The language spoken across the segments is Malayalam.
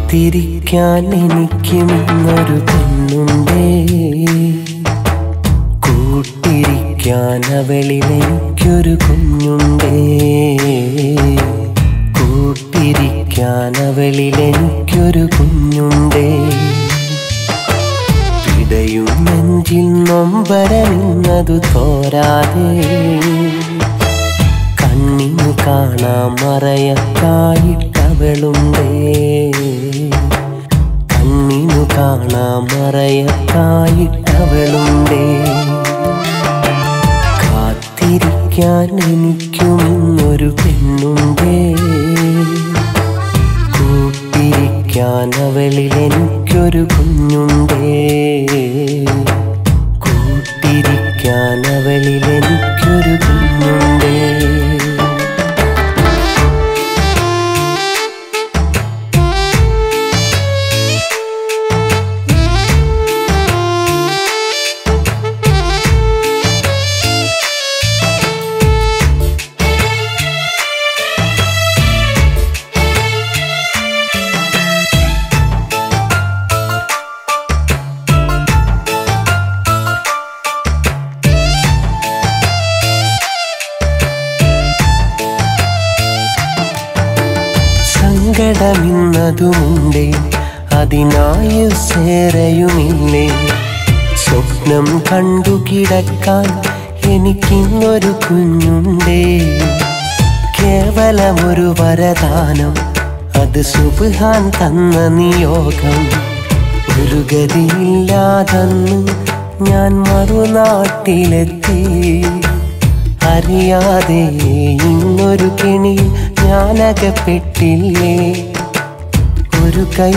കാത്തിരിക്കാൻ എനിക്കും ഇന്നൊരു പെണ്ണുണ്ടേ കൂട്ടിരിക്കാൻ അവളിൽ എനിക്കൊരു കുഞ്ഞുണ്ടേ കൂട്ടിരിക്കാൻ അവളിൽ എനിക്കൊരു കുഞ്ഞുണ്ടേ പിടയും നെഞ്ചിൽ നൊമ്പരമിന്നതു തോരാതെ കണ്ണിനു കാണാൻ മറയത്തായിട്ടവളുണ്ടേ കണ്ണിനു കാണാൻ മറയത്തായിട്ടവളുണ്ടേ കാത്തിരിക്കാൻ എനിക്കും ഇന്നൊരു പെണ്ണുണ്ടേ കൂട്ടിരിക്കാൻ അവളിൽ എനിക്കൊരു കുഞ്ഞുണ്ടേ കൂട്ടിരിക്കാൻ അവളിൽ എനിക്കൊരു കുഞ്ഞുണ്ടേ സങ്കടമിന്നതുമുണ്ടേ അതിനായുസേറയുമില്ലേ സ്വപ്നം കണ്ടു കിടക്കാൻ എനിക്കിന്നൊരു കുഞ്ഞുണ്ടേ കേവലമൊരു വരദാനം അത് സുബാൻ തന്ന നിയോഗം ഒരു ഗതിയില്ലാതന്ന് ഞാൻ മറുനാട്ടിലെത്തി അറിയാതെ ഇന്നൊരു കെണി ഞാനകപ്പെട്ടില്ലേ ഒരു കൈ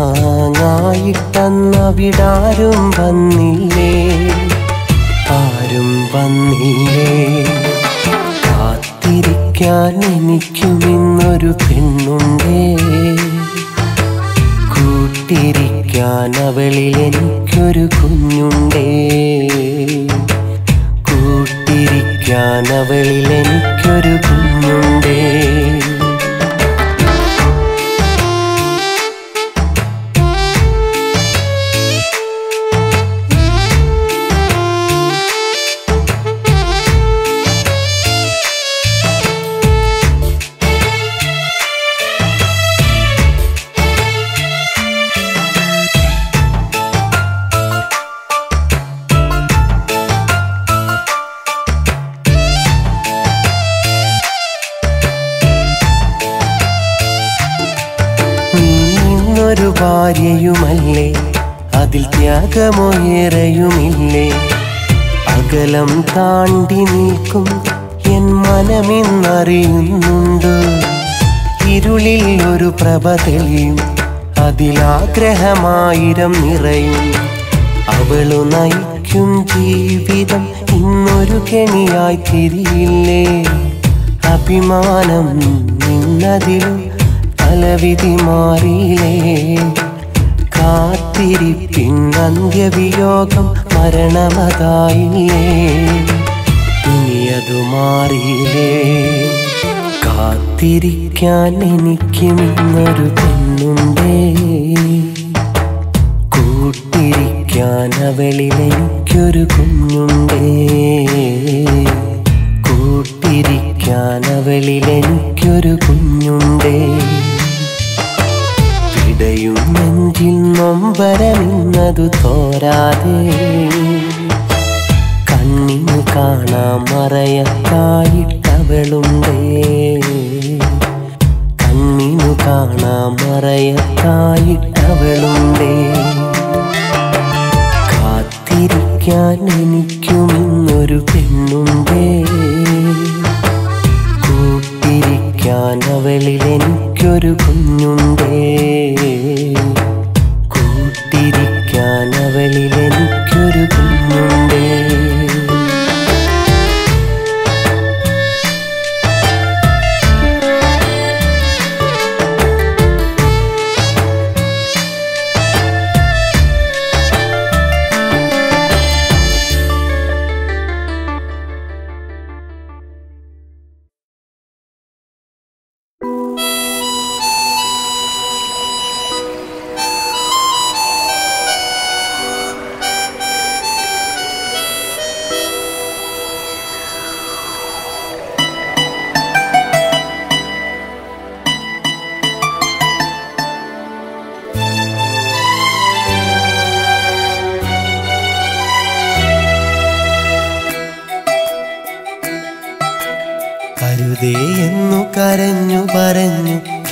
താങ്ങായിട്ടന്നവിടാരും വന്നില്ലേ ആരും വന്നില്ലേ കാത്തിരിക്കാൻ എനിക്കും ഇന്നൊരു പെണ്ണുണ്ടേ കൂട്ടിരിക്കാൻ അവളിൽ എനിക്കൊരു കുഞ്ഞുണ്ടേ കൂട്ടിരിക്കാൻ അവളിൽ എനിക്കൊരു കുഞ്ഞുണ്ടേ നീ ഇന്നൊരു ഭാര്യയുമല്ലേ അതിൽ ത്യാഗമോ ഏറെയുമില്ലേ അകലം താണ്ടി നിൽക്കും എൻ മനമിന്നറിയുന്നുണ്ട് ഇരുളിൽ ഒരു പ്രഭ തെളിയും അതിലാഗ്രഹമായിരം നിറയും അവളു നയിക്കും ജീവിതം ഇന്നൊരു കെണിയായി തിരിയില്ലേ അഭിമാനം നിന്നതിലും തലവിധി മാറിയില്ലേ കാത്തിരിപ്പിൻ അന്ത്യവിയോഗം മരണമതായില്ലേ ഇനിയതു മാറിയില്ലേ കാത്തിരിക്കാൻ എനിക്കും ഇന്നൊരു പെണ്ണുണ്ടേ കൂട്ടിരിക്കാൻ അവളിൽ എനിക്കൊരു കുഞ്ഞുണ്ടേ കൂട്ടിരിക്കാൻ അവളിൽ എനിക്കൊരു കുഞ്ഞുണ്ടേ പിടയും നെഞ്ചിൽ നൊമ്പരമിന്നതു തോരാതെ കണ്ണിനു കാണാൻ മറയത്തായിട്ടവളുണ്ടേ കണ്ണിനു കാണാൻ മറയത്തായിട്ടവളുണ്ടേ കാത്തിരിക്കാൻ എനിക്കും ഇന്നൊരു പെണ്ണുണ്ടേ കൂട്ടിരിക്കാൻ അവളിൽ എനിക്കൊരു കുഞ്ഞുണ്ടേ കൂട്ടിരിക്കാൻ അവളിൽ എനിക്കൊരു കുഞ്ഞുണ്ടേ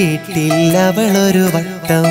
കേട്ടില്ല അവളൊരു വട്ടം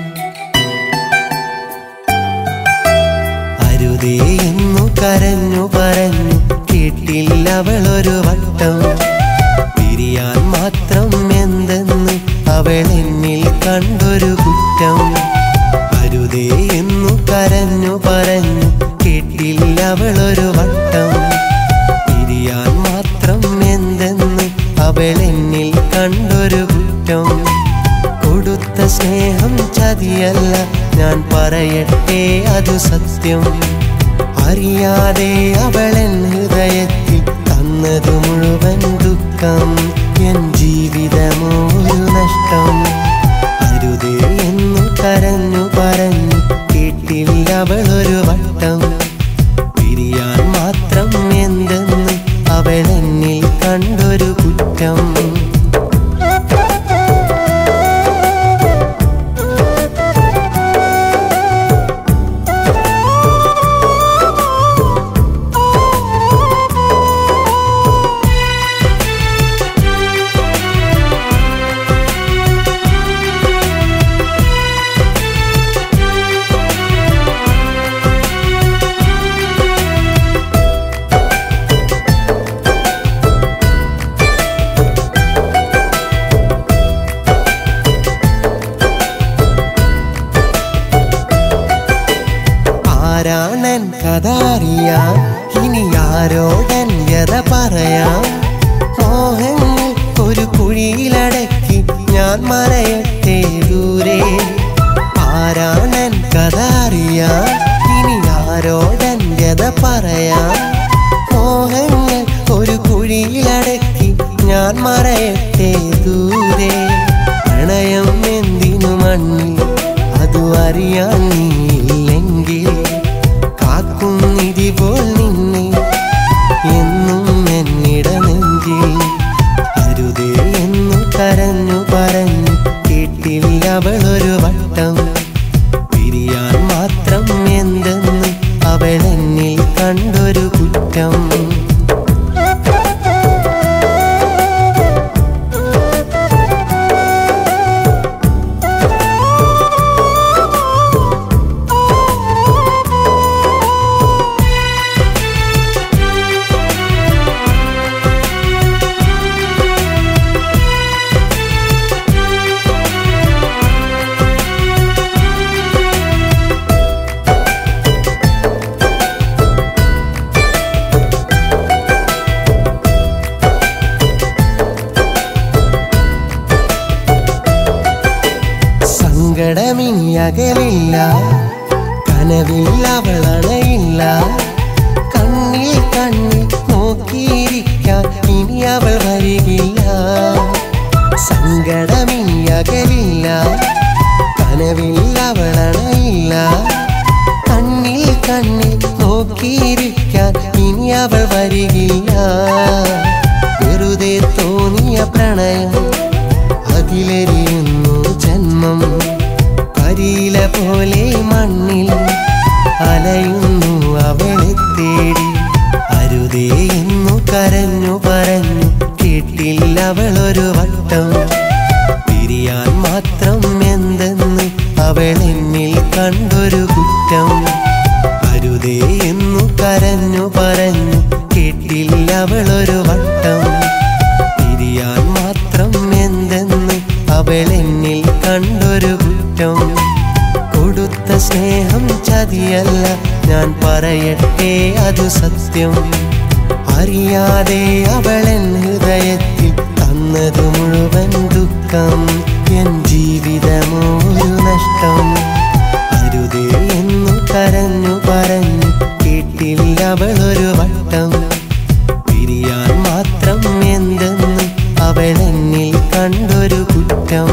അരുതേ എന്നു കരഞ്ഞു പറഞ്ഞു കേട്ടില്ല അവളൊരു വട്ടം പിരിയാൻ മാത്രം എന്തെന്ന് അവൾ എന്നിൽ കണ്ടൊരു കുറ്റം അരുതേ എന്നു കരഞ്ഞു പറഞ്ഞു കേട്ടില്ല അവളൊരു വട്ടം പിരിയാൻ മാത്രം എന്തെന്ന് അവൾ എന്നിൽ കണ്ടൊരു കുറ്റം കൊടുത്ത സ്നേഹം ചതിയല്ല ഞാൻ പറയട്ടെ അതു സത്യം അറിയാതെ അവളൻ ഹൃദയത്തിൽ തന്നതു മുഴുവൻ ദുഃഖം എൻ ജീവിതമോ ഒരു നഷ്ടം അരുതേ എന്നു കരഞ്ഞു പറഞ്ഞു കേട്ടില്ല അവളൊരു വട്ടം പിരിയാൻ മാത്രം എന്തെന്ന് അവളെന്നിൽ കണ്ടൊരു കുറ്റം ആരാണൻ കഥ അറിയാം ഇനി ആരോടൻ വ്യത പറയാം മോഹങ്ങൾ ഒരു കുഴിയിലടക്കി ഞാൻ മറയട്ടെ ദൂരെ ആരാണൻ കഥ അറിയാം ഇനി ആരോടൻ വ്യത പറയാം മോഹങ്ങൾ ഒരു കുഴിയിലടക്കി ഞാൻ മറയട്ടെ ദൂരെ പ്രണയം എന്തിനു മണ്ണിൽ അതു അറിയാൻ നീയില്ലെങ്കിൽ കാക്കുന്നിതിപോൾ നിന്നെ എന്നും എന്നിട നെഞ്ചിൽ അരുതേ എന്നു കരഞ്ഞു പറഞ്ഞു കേട്ടില്ല അവളൊരു വട്ടം പിരിയാൻ മാത്രം എന്തെന്ന് അവളെന്നിൽ കണ്ടൊരു കുറ്റം സങ്കടമിനി അകലില്ല കനവിൽ അവളണയില്ല കണ്ണിൽ കണ്ണിൽ നോക്കിയിരിക്കാൻ ഇനി അവൾ വരികില്ല സങ്കടമിനി അകലില്ല കനവിൽ അവളണയില്ല കണ്ണിൽ കണ്ണിൽ നോക്കിയിരിക്കാൻ ഇനി അവൾ വരികില്ല വെറുതെ തോന്നിയ പ്രണയം അതിലെരിയുന്നു ജന്മം കരിയില പോലെ മണ്ണിൽ അലയുന്നു അവളെ തേടി അരുതേ എന്നു കരഞ്ഞു പറഞ്ഞു കേട്ടില്ല അവളൊരു വട്ടം പിരിയാൻ മാത്രം എന്തെന്ന് അവളെന്നിൽ കണ്ടൊരു കുറ്റം അരുതേ എന്നു കരഞ്ഞു പറഞ്ഞു കേട്ടില്ല അവളൊരു വട്ടം പിരിയാൻ മാത്രം എന്തെന്ന് അവളെന്നിൽ കണ്ടൊരു കുറ്റം കൊടുത്ത സ്നേഹം ചതിയല്ല ഞാൻ പറയട്ടെ അതു സത്യം അറിയാതെ അവളൻ ഹൃദയത്തിൽ തന്നതു മുഴുവൻ ദുഃഖം എൻ ജീവിതമോ ഒരു നഷ്ടം അരുതേ എന്നു കരഞ്ഞു പറഞ്ഞു കേട്ടില്ല അവളൊരു വട്ടം പിരിയാൻ മാത്രം എന്തെന്ന് അവളെന്നിൽ കണ്ടൊരു കുറ്റം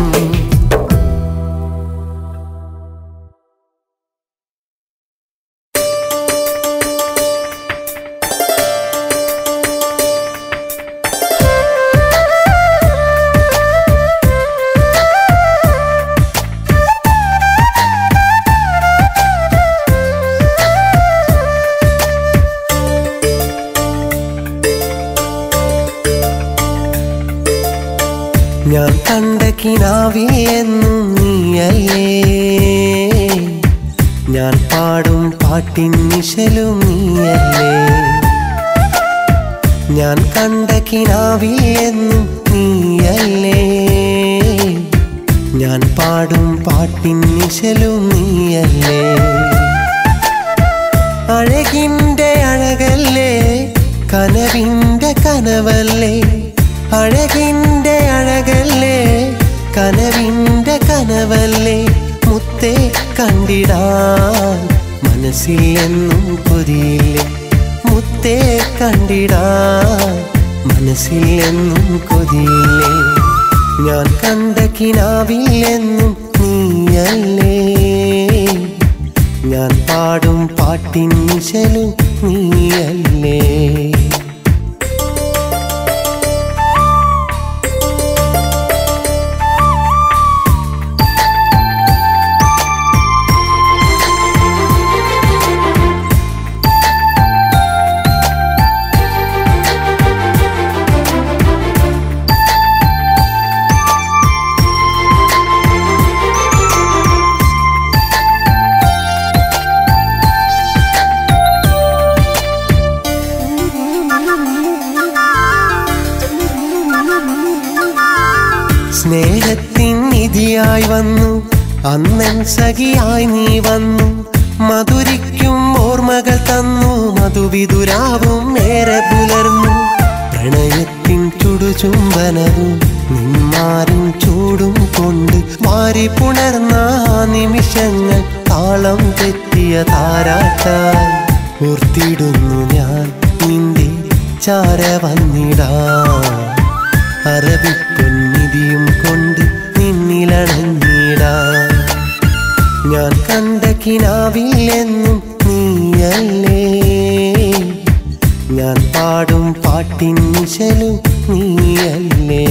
ഞാൻ കണ്ട കിനാവ് കിനാവിൽ എന്നും നീയല്ലേ ഞാൻ പാടും പാട്ടിൻ നിശലും നീയല്ലേ ഞാൻ കണ്ട കിനാവിൽ എന്നും നീയല്ലേ ഞാൻ പാടും പാട്ടിൻ നിശലും നീയല്ലേ അഴകിൻ്റെ അഴകല്ലേ കനവിൻ്റെ കനവല്ലേ അഴകിൻ്റെ അഴകല്ലേ കനവിൻ്റെ കനവല്ലേ മുത്തേ കണ്ടിടാൻ മനസ്സിൽ എന്നും കൊതിയില്ലേ മുത്തേ കണ്ടിടാൻ മനസ്സിൽ എന്നും കൊതിയില്ലേ ഞാൻ കണ്ട കിനാവിൽ എന്നും നീയല്ലേ ഞാൻ പാടും പാട്ടിൻ നിശലും നീയല്ലേ സ്നേഹത്തിൻ നിധിയായി വന്നു അന്നൻ സഖിയായി നീ വന്നു മധുരിക്കും ഓർമ്മകൾ തന്നു മധുവിതുരാവും ഏറെ പുലർന്നു പ്രണയത്തിൻ ചുടുചുംബനവും നിന്മാരും ചൂടും കൊണ്ട് മാറി പുണർന്ന ആ നിമിഷങ്ങൾ താളം തെറ്റിയ താരാട്ടായി ഓർത്തിടുന്നു ഞാൻ നിന്റെ ചാര വന്നിടാം അറബിപ്പൊന്നിധിയും കൊണ്ട് നിന്നിലണഞ്ഞിടാ ഞാൻ കണ്ട കിനാവിൽ എന്നും നീയല്ലേ ഞാൻ പാടും പാട്ടിൻ നിശലും നീയല്ലേ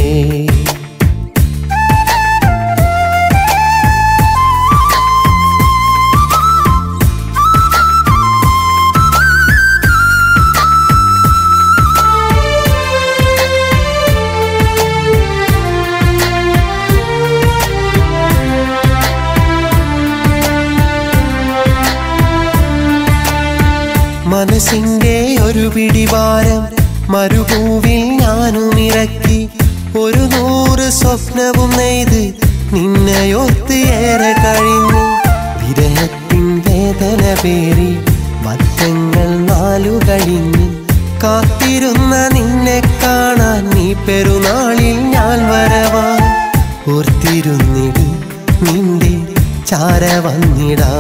മനസ്സിന്റെ ഒരു പിടിവാരം മരുഭൂവിൽ ഞാനും ഇറക്കി ഒരു നൂറ് സ്വപ്നവും നെയ്ത് നിന്നെയോർത്ത് ഏറെ കഴിഞ്ഞു വിരഹത്തിൻ വേദന പേറി വർഷങ്ങൾ നാലു കഴിഞ്ഞ് കാത്തിരുന്ന നിന്നെ കാണാൻ നീ പെരുന്നാളിൽ ഞാൻ വരവാ ഓർത്തിരുന്നിട് നിന്റെ ചാര വന്നിടാ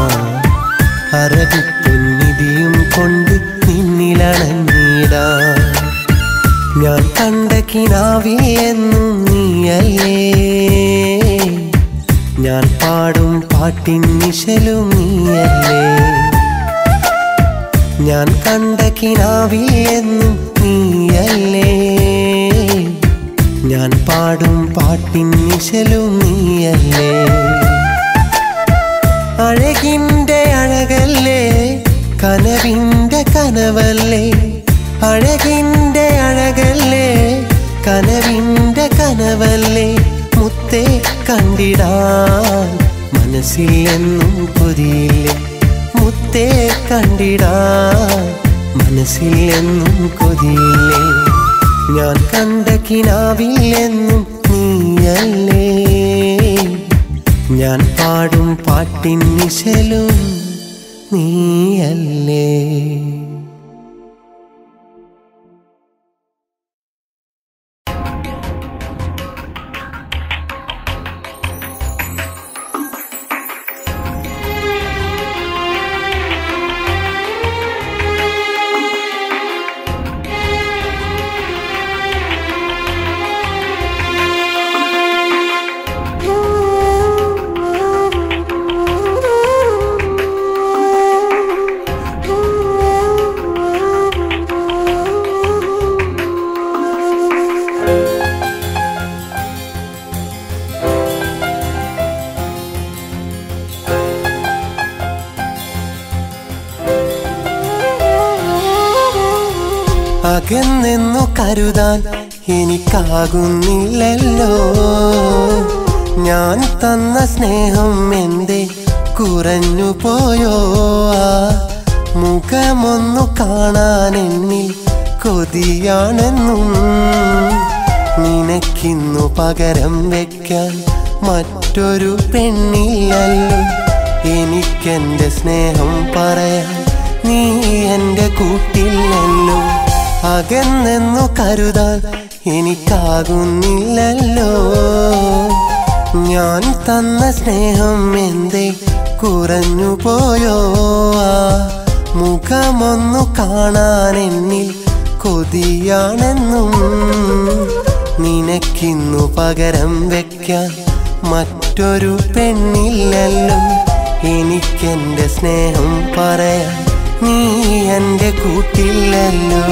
അറബിപ്പൊന്നിധിയും കൊണ്ട് നിന്നിലണഞ്ഞിടാ ഞാൻ കണ്ട കിനാവിൽ എന്നും നീയല്ലേ ഞാൻ പാടും പാട്ടിൻ നിശലും നീയല്ലേ ഞാൻ കണ്ട കിനാവിൽ എന്നും നീയല്ലേ ഞാൻ പാടും പാട്ടിൻ നിശലും നീയല്ലേ അഴകിൻ്റെ അഴകല്ലേ കനവിൻ്റെ കനവല്ലേ അഴകിൻ്റെ അഴകല്ലേ കനവിൻ്റെ കനവല്ലേ മുത്തേ കണ്ടിടാൻ മനസ്സിൽ എന്നും കൊതിയില്ലേ മുത്തേ കണ്ടിടാൻ മനസ്സിൽ എന്നും കൊതിയില്ലേ ഞാൻ കണ്ട കിനാവിൽ എന്നും നീയല്ലേ ഞാൻ പാടും പാട്ടിൻ നിശലും നീയല്ലേ അകന്നെന്നു കരുതാൻ എനിക്കാകുന്നില്ലല്ലോ ഞാൻ തന്ന സ്നേഹം എന്തേ കുറഞ്ഞു പോയോ ആ മുഖമൊന്നു കാണാൻ എന്നിൽ കൊതിയാണെന്നും നിനക്കിന്നു പകരം വെക്കാൻ മറ്റൊരു പെണ്ണില്ലല്ലോ എനിക്കെന്റെ സ്നേഹം പറയാൻ നീ എന്റെ കൂട്ടില്ലല്ലോ അകന്നെന്നു കരുതാൻ എനിക്കാകുന്നില്ലല്ലോ ഞാൻ തന്ന സ്നേഹം എന്തേ കുറഞ്ഞു പോയോ ആ മുഖമൊന്നു കാണാൻ എന്നിൽ കൊതിയാണെന്നും നിനക്കിന്നു പകരം വെക്കാൻ മറ്റൊരു പെണ്ണില്ലല്ലോ എനിക്കെന്റെ സ്നേഹം പറയാൻ നീ എന്റെ കൂട്ടില്ലല്ലോ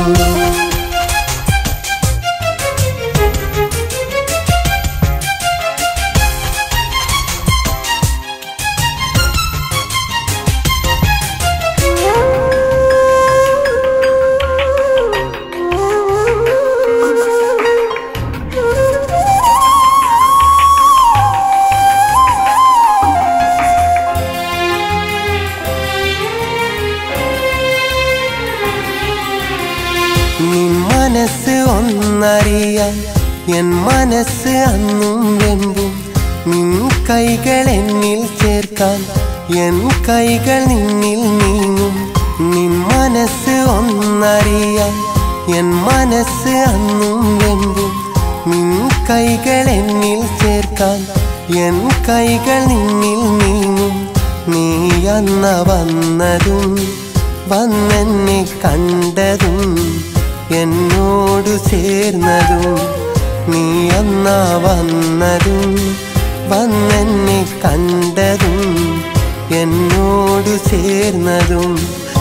നിൻ മനസ്സ് ഒന്നറിയാൻ എൻ മനസ്സ് അന്നും വെമ്പും നിൻ കൈകൾ എന്നിൽ ചേർക്കാൻ എൻ കൈകൾ നിന്നിൽ നീങ്ങും നിൻ മനസ്സ് ഒന്നറിയാൻ എൻ മനസ്സ് അന്നും വെമ്പും നിൻ കൈകൾ എന്നിൽ ചേർക്കാൻ എൻ കൈകൾ നിന്നിൽ നീങ്ങും നീ അന്ന വന്നതും വന്നെന്നെ കണ്ടതും എന്നോടു ചേർന്നതും നീ അന്നാ വന്നതും വന്നെന്നെ കണ്ടതും എന്നോടു ചേർന്നതും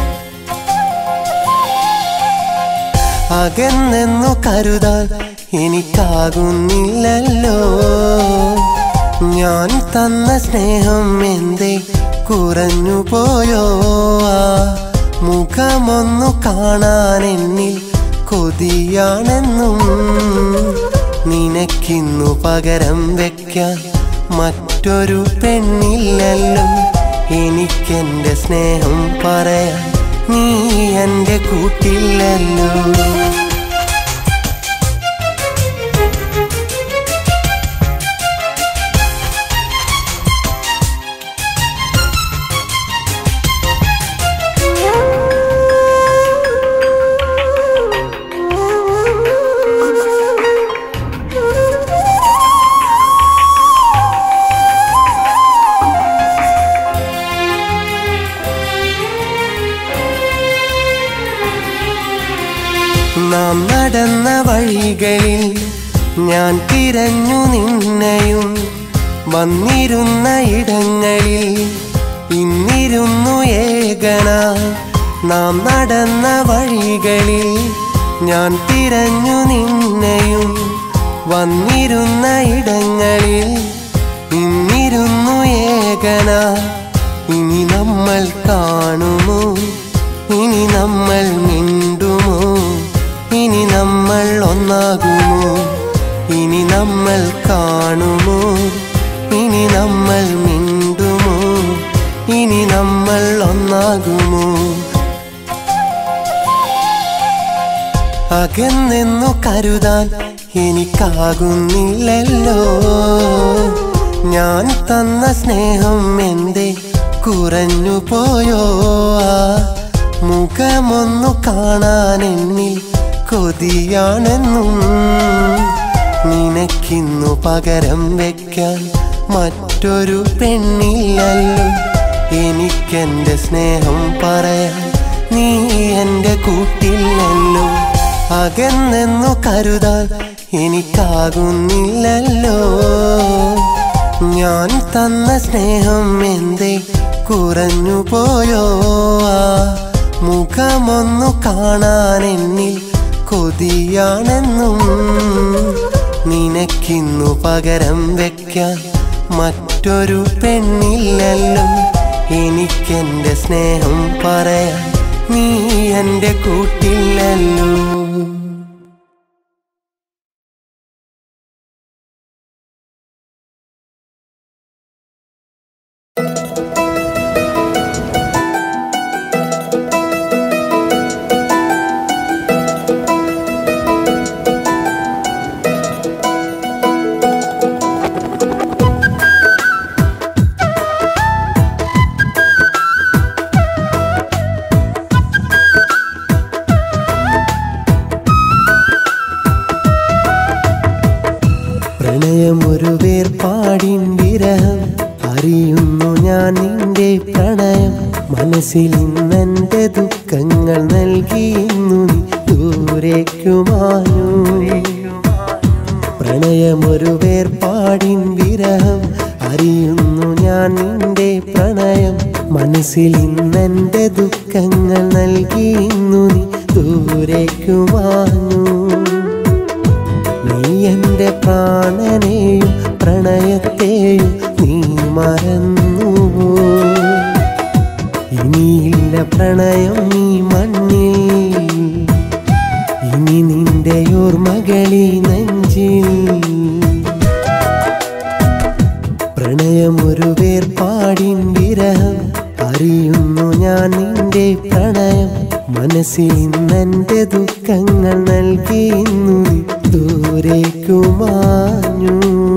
അകന്നെന്നു കരുതാൻ എനിക്കാകുന്നില്ലല്ലോ ഞാൻ തന്ന സ്നേഹം എന്തേ കുറഞ്ഞു പോയോ ആ മുഖമൊന്നു കാണാൻ എന്നിൽ കൊതിയാണെന്നും നിനക്കിന്നു പകരം വെക്കാൻ മറ്റൊരു പെണ്ണില്ലല്ലോ എനിക്കെന്റെ സ്നേഹം പറയാൻ നീ എന്റെ കൂട്ടില്ലല്ലോ നാം നടന്ന വഴികളിൽ ഞാൻ തിരഞ്ഞു നിന്നെയും വന്നിരുന്ന ഇടങ്ങളിൽ ഇന്നിരുന്നു ഏകന നാം നടന്ന വഴികളിൽ ഞാൻ തിരഞ്ഞു നിന്നെയും വന്നിരുന്ന ഇടങ്ങളിൽ ഇന്നിരുന്നു ഏകന ഇനി നമ്മൾ കാണുമോ ഇനി നമ്മൾ മിണ്ടുമോ ഇനി നമ്മൾ ഒന്നാകുമോ ഇനി നമ്മൾ കാണുമോ ഇനി നമ്മൾ മിണ്ടുമോ ഇനി നമ്മൾ ഒന്നാകുമോ അകന്നെന്നു കരുതാൻ എനിക്കാകുന്നില്ലല്ലോ ഞാൻ തന്ന സ്നേഹം എന്തേ കുറഞ്ഞു പോയോ ആ മുഖമൊന്നു കാണാൻ എന്നിൽ കൊതിയാണെന്നും നിനക്കിന്നു പകരം വെക്കാൻ മറ്റൊരു പെണ്ണില്ലല്ലോ എനിക്കെന്റെ സ്നേഹം പറയാൻ നീ എന്റെ കൂട്ടില്ലല്ലോ അകന്നെന്നു കരുതാൻ എനിക്കാകുന്നില്ലല്ലോ ഞാൻ തന്ന സ്നേഹം എന്തേ കുറഞ്ഞു പോയോ ആ മുഖമൊന്നു കാണാൻ എന്നിൽ കൊതിയാണെന്നും നിനക്കിന്നു പകരം വെക്കാൻ മറ്റൊരു പെണ്ണില്ലല്ലോ എനിക്കെന്റെ സ്നേഹം പറയാൻ നീ എന്റെ കൂട്ടില്ലല്ലോ വേർപാടിൻ വിരഹം അറിയുന്നു ഞാൻ നിന്റെ പ്രണയം മനസ്സിൽ ഇന്നെന്റെ ദുഃഖങ്ങൾ നൽകിയുന്നു നീ ദൂരേക്കുമാനു പ്രണയമൊരു വേർപാടിൻ വിരഹം അറിയുന്നു ഞാൻ നിന്റെ പ്രണയം മനസ്സിൽ ഇന്നെന്റെ ദുഃഖങ്ങൾ നൽകിയുന്നു നീ ദൂരേക്കുമാനു നീ എൻ്റെ പ്രാണനെയും പ്രണയത്തെയും നീ മറന്നുവോ ഇനിയില്ല പ്രണയം നീ മണ്ണിൽ ഇനി നിന്റെ ഓർമ്മകളി നെഞ്ചിൽ പ്രണയമൊരു വേർപാടിൻ വിരഹം അറിയുന്നു ഞാൻ നിന്റെ പ്രണയം മനസ്സിൽ ഇന്നെന്റെ ദുഃഖങ്ങൾ നൽകിയുന്നു നീ ദൂരേക്കുമാഞ്ഞു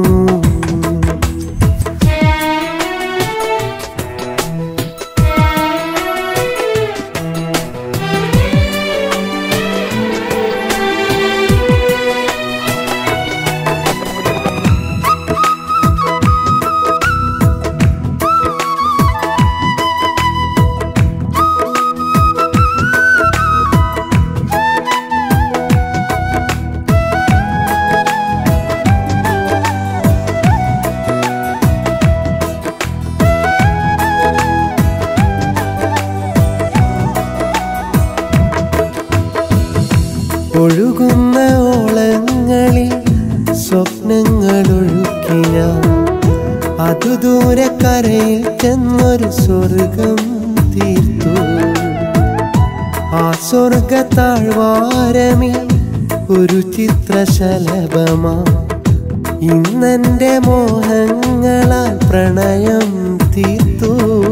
ഒഴുകുന്ന ഓളങ്ങളിൽ സ്വപ്നങ്ങൾ ഒഴുക്കിയ അതു ദൂരെ കരയിൽ ചെന്നൊരു സ്വർഗം തീർത്തു ആ സ്വർഗ താഴ്വാരമിൽ ഒരു ചിത്രശലഭമാ ഇന്നെന്റെ മോഹങ്ങളാൽ പ്രണയം തീർത്തു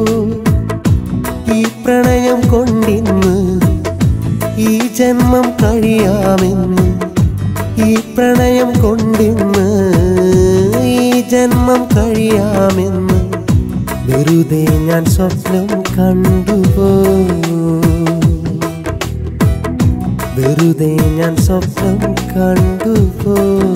ഈ പ്രണയം കൊണ്ടിന്ന് ഈ ജന്മം കഴിയാമെന്ന് ഈ പ്രണയം കൊണ്ടിന്ന് ഈ ജന്മം കഴിയാമെന്ന് വെറുതെ ഞാൻ സ്വപ്നം കണ്ടുപോ വെറുതെ ഞാൻ സ്വപ്നം കണ്ടുപോ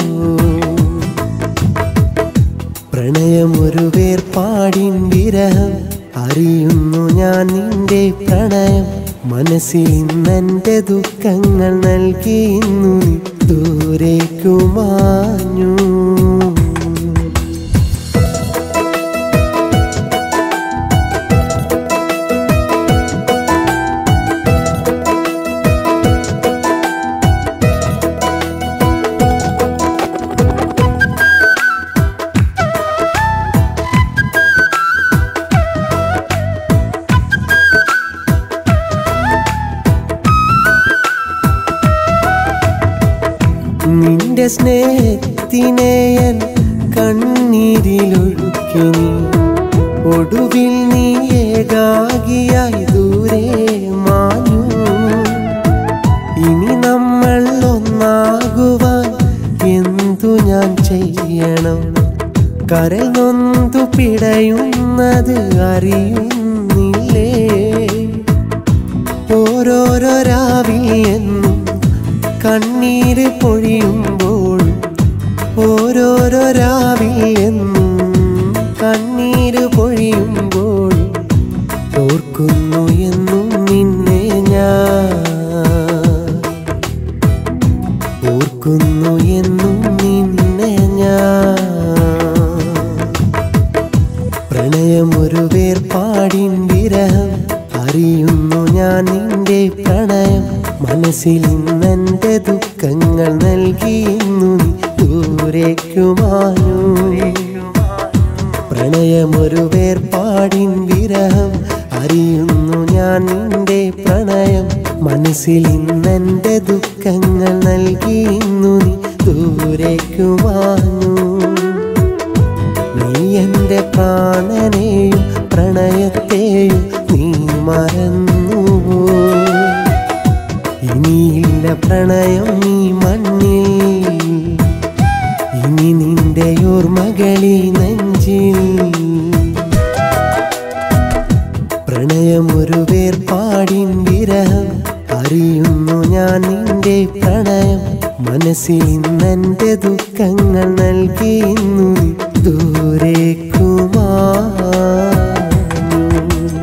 പ്രണയമൊരു വേർപാടിൻ വിരഹം അറിയുന്നു ഞാൻ നിന്റെ പ്രണയം മനസ്സിൽ ഇന്നെന്റെ ദുഃഖങ്ങൾ നൽകിയുന്നു നീ ദൂരേക്കുമാഞ്ഞു നിന്റെ സ്നേഹത്തിനെയൻ കണ്ണീരിലൊഴുക്കി നീ ഒടുവിൽ നീ ഏകാകിയായി ദൂരെ മാഞ്ഞു ഇനി നമ്മൾ ഒന്നാകുവാൻ എന്തു ഞാൻ ചെയ്യണം കരൽ നൊന്തു പിടയുന്നത് അറിയുന്നില്ലേ ഓരോരോ രാവിൽ എന്നും കണ്ണീര് പൊഴിയുമ്പോൾ ഓരോരോ രാവിൽ എന്നും കണ്ണീര് പൊഴിയുമ്പോൾ ഓർക്കുന്നു എന്നും നിന്നെ ഞാൻ ഓർക്കുന്നു എന്നും നിന്നെ ഞാൻ പ്രണയമൊരു വേർപാടിൻ വിരഹം അറിയുന്നു ഞാൻ നിന്റെ പ്രണയം മനസ്സിൽ ഇന്നെന്റെ ദുഃഖങ്ങൾ നൽകിയുന്നു നീ ദൂരേക്കുമാനു പ്രണയമൊരു വേർപാടിൻ വിരഹം അറിയുന്നു ഞാൻ നിന്റെ പ്രണയം മനസ്സിൽ ഇന്നെന്റെ ദുഃഖങ്ങൾ നൽകിയുന്നു നീ ദൂരേക്കുമാനു നീ എൻ്റെ പ്രാണനെയും പ്രണയത്തെയും നീ മറന്നുവോ ഇനിയില്ല പ്രണയം നീ മണ്ണിൽ ഇനി നിന്റെ ഓർമ്മകളി നെഞ്ചിൽ പ്രണയമൊരു വേർപാടിൻ വിരഹം അറിയുന്നു ഞാൻ നിന്റെ പ്രണയം മനസ്സിൽ ഇന്നെന്റെ ദുഃഖങ്ങൾ നൽകിയുന്നു നീ ദൂരേക്കുമാഞ്ഞു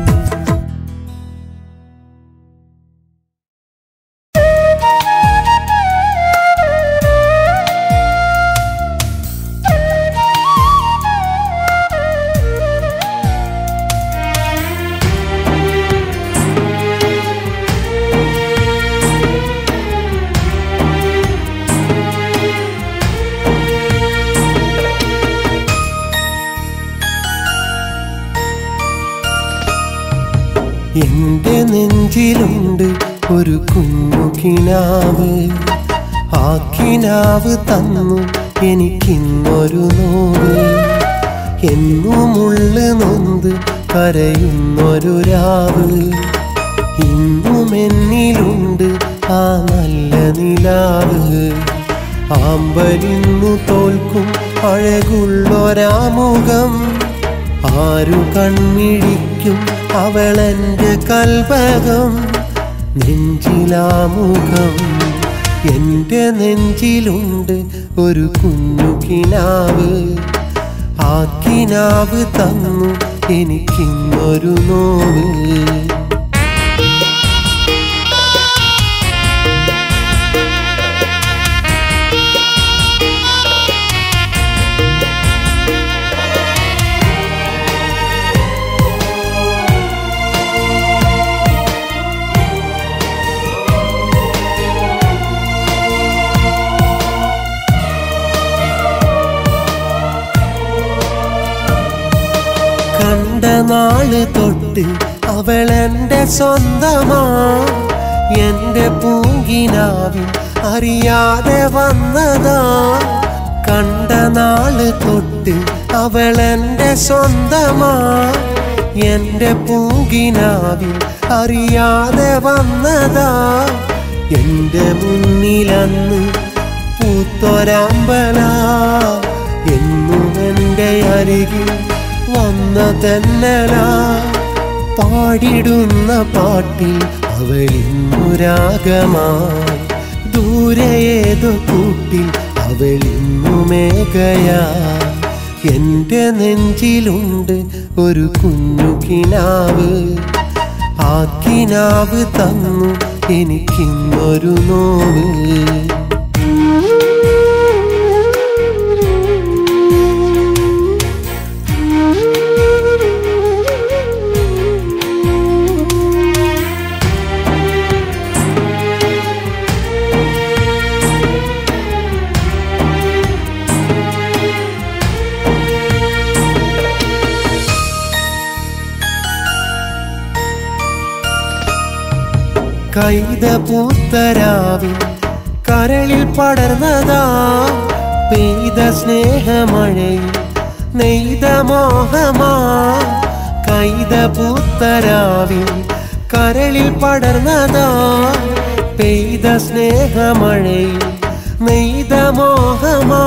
എന്റെ നെഞ്ചിലുണ്ട് ഒരു കുഞ്ഞു കിനാവ് ആ കിനാവ് തന്നു എനിക്കിന്നൊരു നോവ് എന്നുമുള്ളു നൊന്ത് കരയുന്നൊരു രാവ് ഇന്നും എന്നിലുണ്ട് ആ നല്ല നിലാവ് ആമ്പലിന്നു തോൽക്കും അഴകുള്ളൊരാമുഖം ആരു കൺമിഴിക്കും അവളെന്റെ കൽപകം നെഞ്ചിലാമുഖം എന്റെ നെഞ്ചിലുണ്ട് ഒരു കുഞ്ഞു കിനാവ് ആ കിനാവ് തന്നു എനിക്കിന്നൊരു നോവ് കണ്ട നാള് തൊട്ട് അവളെന്റെ സ്വന്തമാ എന്റെ പൂങ്കിനാവിൽ അറിയാതെ വന്നതാ കണ്ട നാള് തൊട്ട് അവളെന്റെ സ്വന്തമാ എന്റെ പൂങ്കിനാവിൽ അറിയാതെ വന്നതാ എന്റെ മുന്നിലന്ന് പൂത്തൊരാമ്പല എന്നും എന്റെ അരികിൽ വന്ന തെന്നല പാടിടുന്ന പാട്ടിൽ അവളിന്നുരാഗമായി ദൂരെ ഏതോ കൂട്ടിൽ അവളിന്നു മേഘയാ എന്റെ നെഞ്ചിലുണ്ട് ഒരു കുഞ്ഞു കിനാവ് ആ കിനാവ് തന്നു എനിക്കിന്നൊരു നോവ് കൈത പൂത്തരാവിൽ കരളിൽ പടർന്നതാ പെയ്ത സ്നേഹമഴയിൽ നെയ്ത മോഹമാ കൈത പൂത്തരാവിൽ കരളിൽ പടർന്നതാ പെയ്ത സ്നേഹമഴയിൽ നെയ്ത മോഹമാ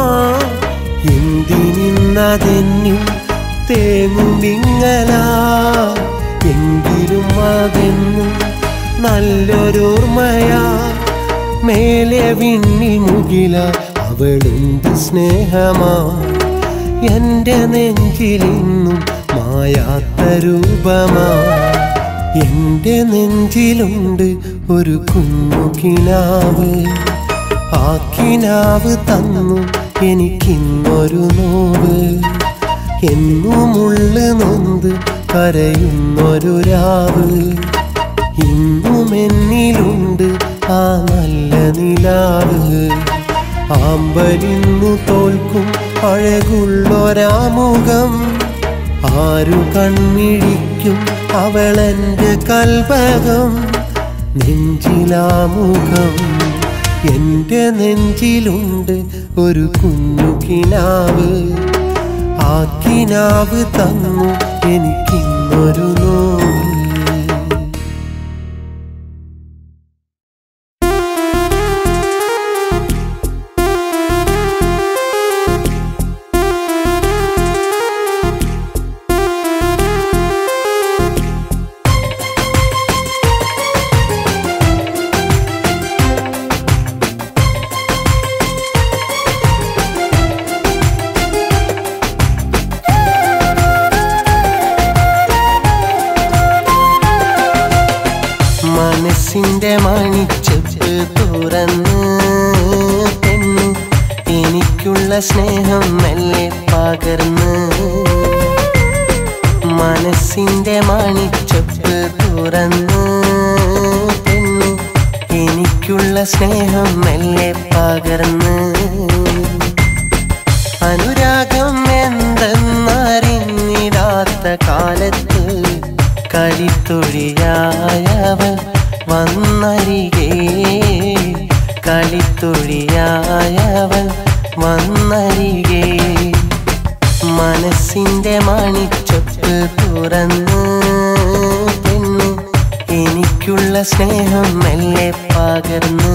എന്തിനിന്നതെന്നിൽ തേങ്ങും വിങ്ങലാ എങ്കിലും അതെന്നും നല്ലൊരോർമ്മയാ മേലെ വിണ്ണിൽ മുകില അവളുണ്ട് സ്നേഹമാ എന്റെ നെഞ്ചിലിന്നും മായാത്ത രൂപമാ എന്റെ നെഞ്ചിലുണ്ട് ഒരു കുഞ്ഞു കിനാവ് ആ കിനാവ് തന്നു എനിക്കിന്നൊരു നോവ് എന്നുമുള്ളു നൊന്ത് കരയുന്നൊരു രാവ് ഇന്നും എന്നിലുണ്ട് ആ നല്ല നിലാവ് ആമ്പലിന്നു തോൽക്കും അഴകുള്ളൊരാമുഖം ആരു കൺമിഴിക്കും അവളെന്റെ കൽപകം നെഞ്ചിലാമുഖം എന്റെ നെഞ്ചിലുണ്ട് ഒരു കുഞ്ഞു കിനാവ് ആ കിനാവ് തന്നു എനിക്കിന്നൊരു നോവ് മനസ്സിന്റെ മണിച്ചെപ്പ് തുറന്ന് പെണ്ണ് എനിക്കുള്ള സ്നേഹം മെല്ലെ പകർന്ന് മനസ്സിന്റെ മണിച്ചെപ്പ് തുറന്ന് പെണ്ണ് എനിക്കുള്ള സ്നേഹം മെല്ലെ പകർന്ന് അനുരാഗം എന്തെന്നറിഞ്ഞിടാത്ത കാലത്ത് കളിത്തൊഴിയായവൾ വന്നരികെ കളിത്തൊഴിയായവൾ വന്നരികെ മനസ്സിന്റെ മണിച്ചൊപ്പ് തുറന്ന് പെണ്ണ് എനിക്കുള്ള സ്നേഹം മെല്ലെ പകർന്ന്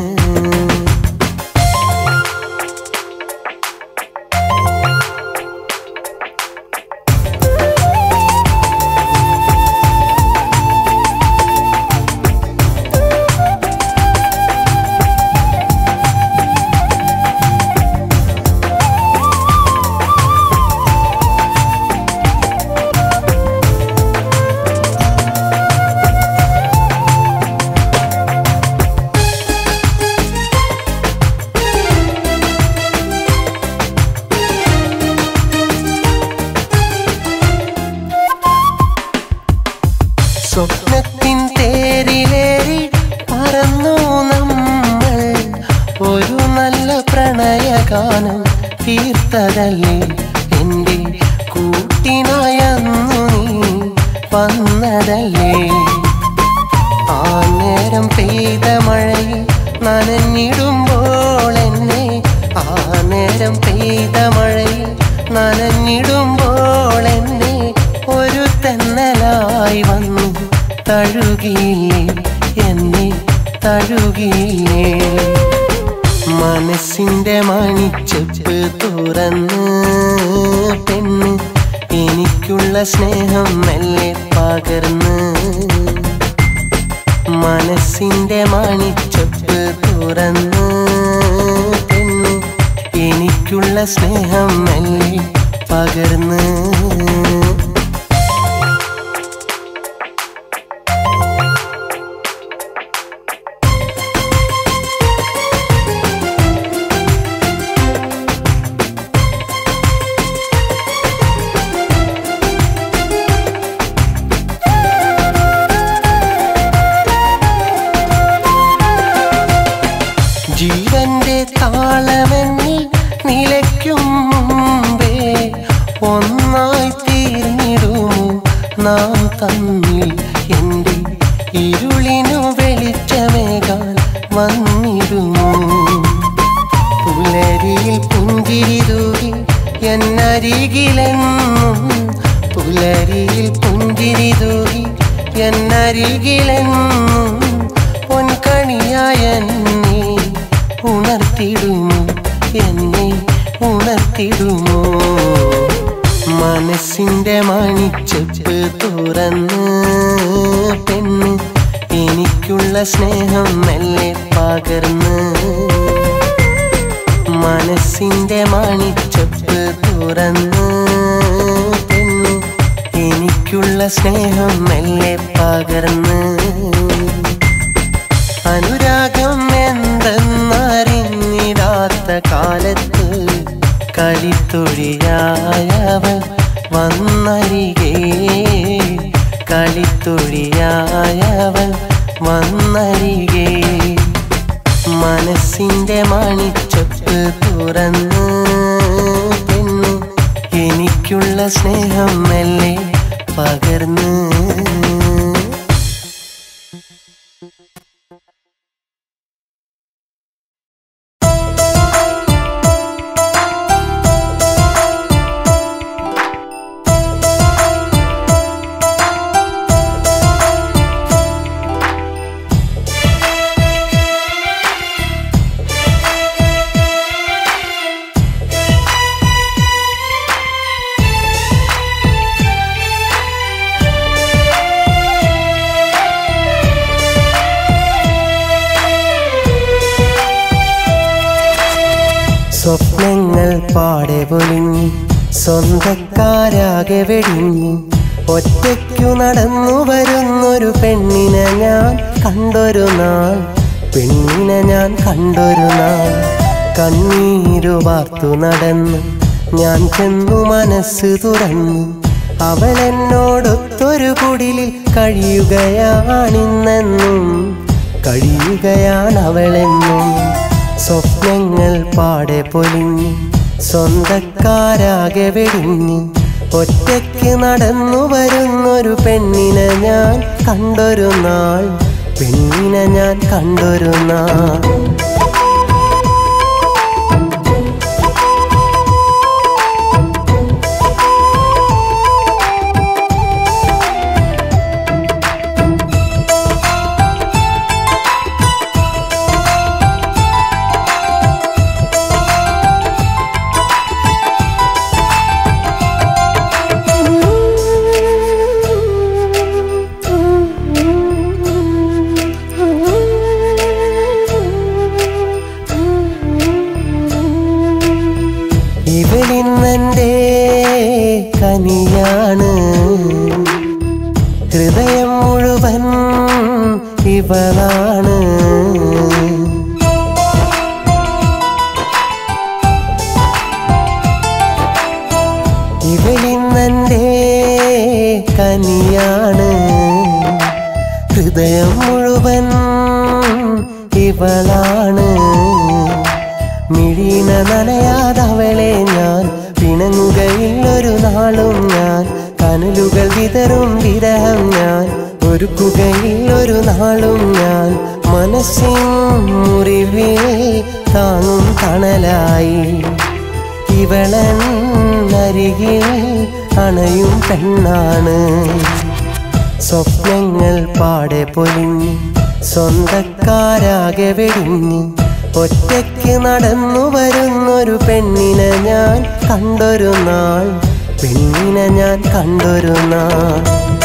സ്വപ്നത്തിൻ തേരിലേറി പറന്നു നമ്മൾ ഒരു നല്ല പ്രണയഗാനം തീർത്തതല്ലേ എൻ്റെ കൂട്ടിനായന്നു നീ വന്നതല്ലേ ആ നേരം പെയ്ത മഴയിൽ നനഞ്ഞിടുമ്പോൾ എന്നെ ആ നേരം പെയ്ത മഴയിൽ നനഞ്ഞിടുമ്പോൾ എന്നെ ഒരു തെന്നലായി വന്നു തഴുകിയില്ലേ എന്നെ തഴുകിയില്ലേ മനസ്സിന്റെ മണിച്ചെപ്പ് തുറന്ന് പെണ്ണ് എനിക്കുള്ള സ്നേഹം മെല്ലെ പകർന്ന് മനസ്സിന്റെ മണിച്ചൊപ്പ് തുറന്ന് പെണ്ണ് എനിക്കുള്ള സ്നേഹം മെല്ലെ പകർന്ന് ജീവന്റെ താളമെന്നിൽ നിലയ്ക്കും മുമ്പേ ഒന്നായി തീർന്നിടുമോ നാം തമ്മിൽ എൻ്റെ ഇരുളിനു വെളിച്ചമേകാൻ വന്നിടുമോ പുലരിയിൽ പുഞ്ചിരി തൂകി എന്നരികിലെന്നും പുലരിയിൽ പുഞ്ചിരി തൂകി എന്നരികിലെന്നും പൊൻകണിയായ എന്നെ ഉണർത്തിടുമോ എന്നെ ഉണർത്തിടുമോ മനസ്സിന്റെ മണിച്ചെപ്പ് തുറന്ന് പെണ്ണ് എനിക്കുള്ള സ്നേഹം മെല്ലെ പകർന്ന് മനസ്സിന്റെ മണിച്ചൊപ്പ് തുറന്ന് പെണ്ണ് എനിക്കുള്ള സ്നേഹം മെല്ലെ പകർന്ന് അനുരാഗം എന്തെന്നറിഞ്ഞിടാത്ത കാലത്ത് കളിത്തൊഴിയായവൾ വന്നരികെ കളിത്തൊഴിയായവൾ വന്നരികെ മനസ്സിന്റെ മണിച്ചൊപ്പ് തുറന്ന് പെണ്ണ് എനിക്കുള്ള സ്നേഹം മെല്ലെ പകർന്ന് സ്വപ്നങ്ങൾ പാടെ പൊലിഞ്ഞു സ്വന്തക്കാരാകെ വെടിഞ്ഞു ഒറ്റയ്ക്കു നടന്നു വരുന്നൊരു പെണ്ണിനെ ഞാൻ കണ്ടൊരു നാൾ പെണ്ണിനെ ഞാൻ കണ്ടൊരു നാൾ കണ്ണീരു വാർത്തു നടന്നു ഞാൻ ചെന്നു മനസ്സ് തുറന്നു അവൾ എന്നോടൊത്തൊരു കുടിലിൽ കഴിയുകയാണിന്നെന്നും കഴിയുകയാണ് അവളെന്നും സ്വപ്നങ്ങൾ പാടെ പൊലിഞ്ഞു സ്വന്തക്കാരാകെ വെടിഞ്ഞു ഒറ്റയ്ക്ക് നടന്നു വരുന്നൊരു പെണ്ണിനെ ഞാൻ കണ്ടൊരു നാൾ പെണ്ണിനെ ഞാൻ കണ്ടൊരു നാൾ ഇവളിന്നെൻ്റെ കനിയാണ് ഹൃദയം മുഴുവൻ ഇവളാണ് ഇവളിന്നെൻ്റെ കനിയാണ് ഹൃദയം മുഴുവൻ ഇവളാണ് മിഴീന നനയാതവളെ ഞാൻ പിണങ്ങുകയില്ലൊരു നാളും ഞാൻ കനലുകൾ വിതറും വിരഹം ഞാൻ ഒരുക്കുകയില്ലൊരു നാളും ഞാൻ മനസ്സിൻ മുറിവിൽ താങ്ങും തണലായി ഇവളൻ അരികിൽ അണയും പെണ്ണാണ് സ്വപ്നങ്ങൾ പാടെ പൊലിഞ്ഞു സ്വന്തക്കാരാകെ വെടിഞ്ഞു ഒറ്റയ്ക്ക് നടന്നു വരുന്നൊരു പെണ്ണിനെ ഞാൻ കണ്ടൊരു നാൾ പെണ്ണിനെ ഞാൻ കണ്ടൊരു നാൾ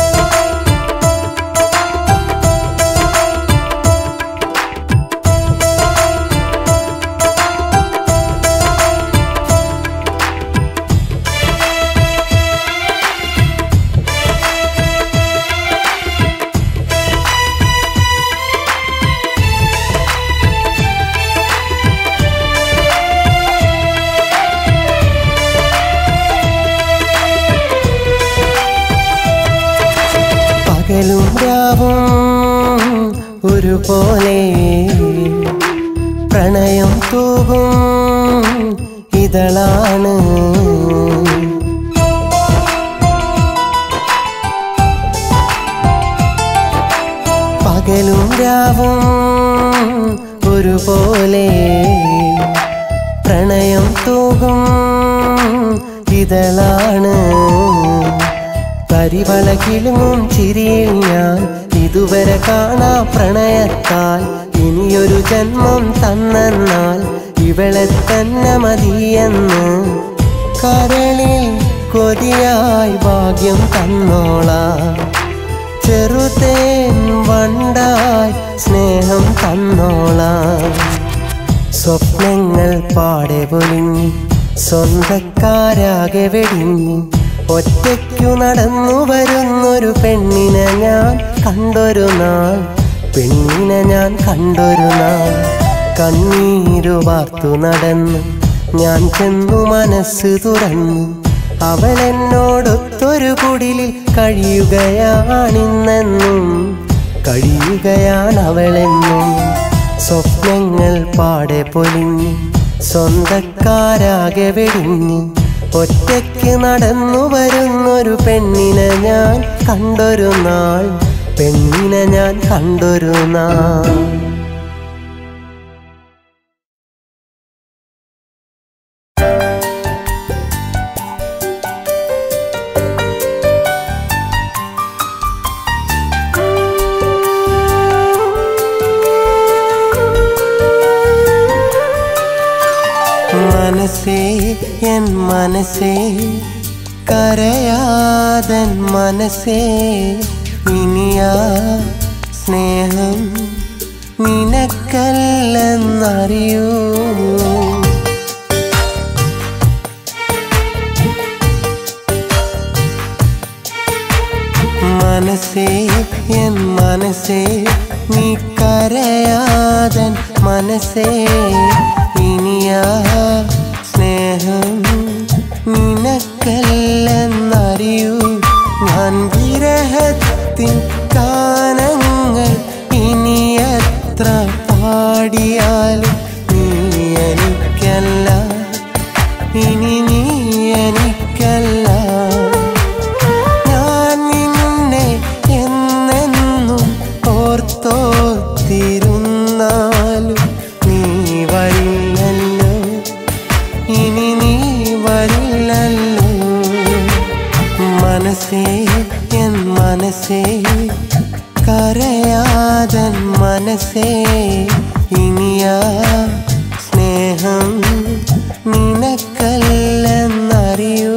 പകലും രാവും ഒരുപോലെ പ്രണയം തൂകും ഇതളാണ് പകലും രാവും ഒരുപോലെ പ്രണയം തൂകും ഇതളാണ് കരിവള കിളുങ്ങും ചിരിയിൽ ഞാൻ ഇതുവരെ കാണാ പ്രണയത്താൽ ഇനിയൊരു ജന്മം തന്നാൽ ഇവളെ തന്നെ മതിയെന്ന് കരളിൽ കൊതിയായി ഭാഗ്യം തന്നോളാം ചെറുതേൻ വണ്ടായി സ്നേഹം തന്നോളാം സ്വപ്നങ്ങൾ പാടെ പൊലിഞ്ഞു സ്വന്തക്കാരാകെ വെടിഞ്ഞു ഒറ്റയ്ക്കു നടന്നു വരുന്നൊരു പെണ്ണിനെ ഞാൻ കണ്ടൊരു നാൾ പെണ്ണിനെ ഞാൻ കണ്ടൊരു നാൾ കണ്ണീരു വാർത്തു നടന്നു ഞാൻ ചെന്നു മനസ്സ് തുറന്നു അവൾ എന്നോടൊത്തൊരു കുടിലിൽ കഴിയുകയാണിന്നെന്നും കഴിയുകയാണ് അവളെന്നും സ്വപ്നങ്ങൾ പാടെ പൊലിഞ്ഞു സ്വന്തക്കാരാകെ വെടിഞ്ഞു ഒറ്റയ്ക്ക് നടന്നു വരുന്നൊരു പെണ്ണിനെ ഞാൻ കണ്ടൊരു നാൾ പെണ്ണിനെ ഞാൻ കണ്ടൊരു നാൾ മനസ്സേ എൻ മനസ്സേ കരയാതൻ മനസ്സേ ഇനിയാ സ്നേഹം നിനക്കല്ലെന്നറിയൂ മനസ്സേ എൻ മനസ്സേ നീ കരയാതൻ മനസ്സേ ഇനിയാ സ്നേഹം നിനക്കല്ലെന്നറിയൂ ഞാൻ വിരഹത്തിൻ കാനങ്ങൾ ഇനി എത്ര പാടിയാലും നീ എനിക്കല്ല ഇനി നീ എനിക്കല്ല ഞാൻ നിന്നെ എന്നെന്നും ഓർത്തോത്തിരുന്നാലും നീ വരില്ലല്ലോ ഇനി നീ വരില്ലല്ലോ മനസ്സേ എൻ മനസ്സേ കരയാതൻ മനസ്സേ ഇനിയാ സ്നേഹം നിനക്കല്ലെന്നറിയൂ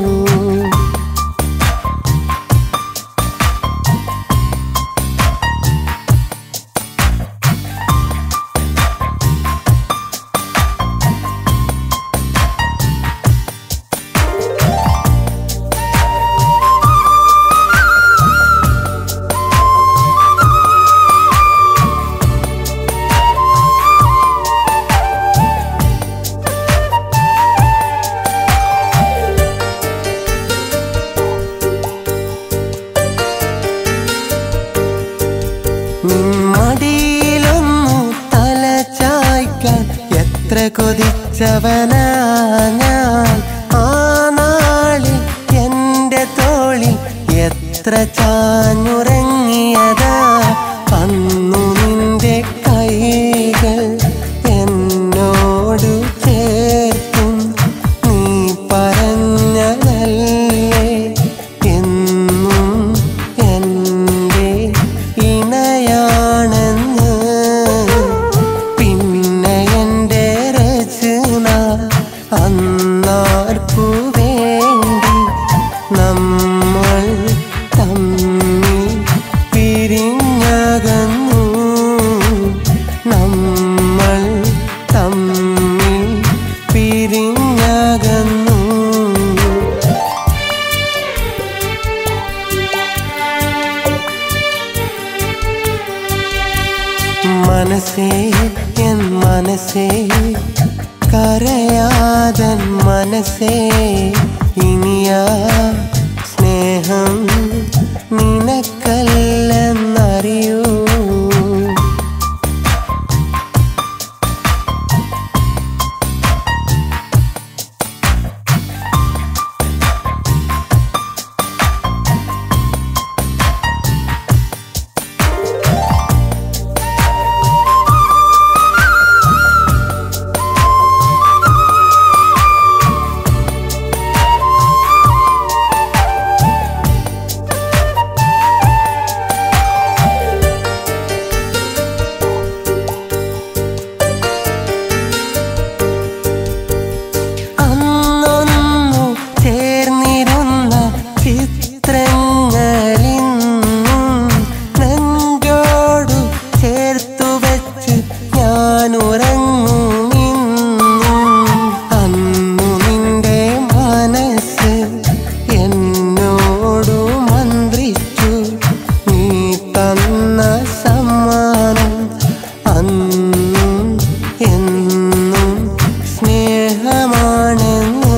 നിന്മടിയിലൊന്നു തല ചായ്ക്കാൻ എത്ര കൊതിച്ചവനാ ഞാൻ ആ നാളിൽ എൻ്റെ തോളിൽ എത്ര ചാഞ്ഞുറങ്ങിയതാ അന്നു നിന്റെ കൈകൾ എന്നോട് ചേർത്തും നീ പറഞ്ഞതല്ലേ എന്നും എൻ്റെ ഇണയാണെന്ന് പിന്നെ എൻ്റെ രചന അന്നാർക്കു വേണ്ടി നമ്മൾ തമ്മിൽ പിരിഞ്ഞകന്നു നമ്മൾ തമ്മിൽ പിരിഞ്ഞകന്നു മനസ്സേ എൻ മനസ്സേ കരയാതൻ മനസ്സേ ഇനിയാ സ്നേഹം നിനക്കല്ലെന്നറിയൂ അന്നൊന്നു ചേർന്നിരുന്ന ചിത്രങ്ങളിന്നും നെഞ്ചോടു ചേർത്തു വെച്ച് ഞാൻ ഉറങ്ങുമിന്നും അന്നു നിന്റെ മനസ്സ് എന്നോടു മന്ത്രിച്ചു നീ തന്ന സമ്മാനം അന്നും എന്നും സ്നേഹമാണെന്ന്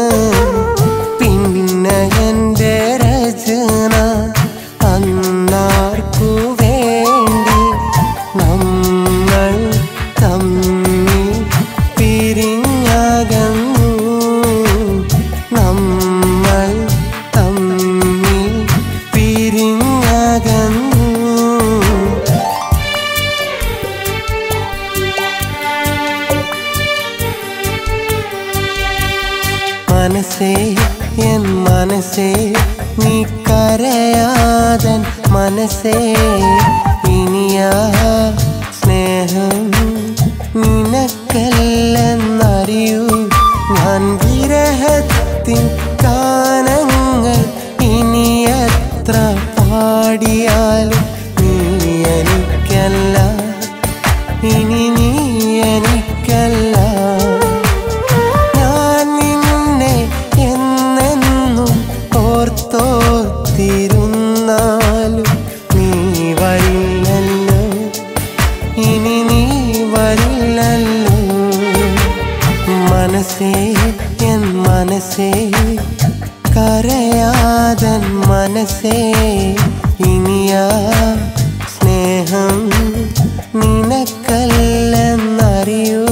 പിന്നെ എൻ്റെ രചന അന്നാർക്കു വേണ്ടി നമ്മൾ തമ്മിൽ പിരിഞ്ഞകന്നു നമ്മൾ തമ്മിൽ പിരിഞ്ഞകന്നു മനസ്സേ എൻ മനസ്സേ നീ കരയാതൻ മനസ്സേ ഇനിയാ സ്നേഹം നിനക്കല്ലെന്നറിയൂ ഞാൻ വിരഹത്തിൻ കാനങ്ങൾ ഇനി എത്ര പാടിയാലും നീ എനിക്കല്ല ഇനി നീ എനിക്കല്ല ഞാൻ നിന്നെ എന്നെന്നും ഓർത്തോത്തിരുന്നാൽ മനസ്സേ കരയാതൻ മനസ്സേ ഇനിയാ സ്നേഹം നിനക്കല്ലെന്നറിയൂ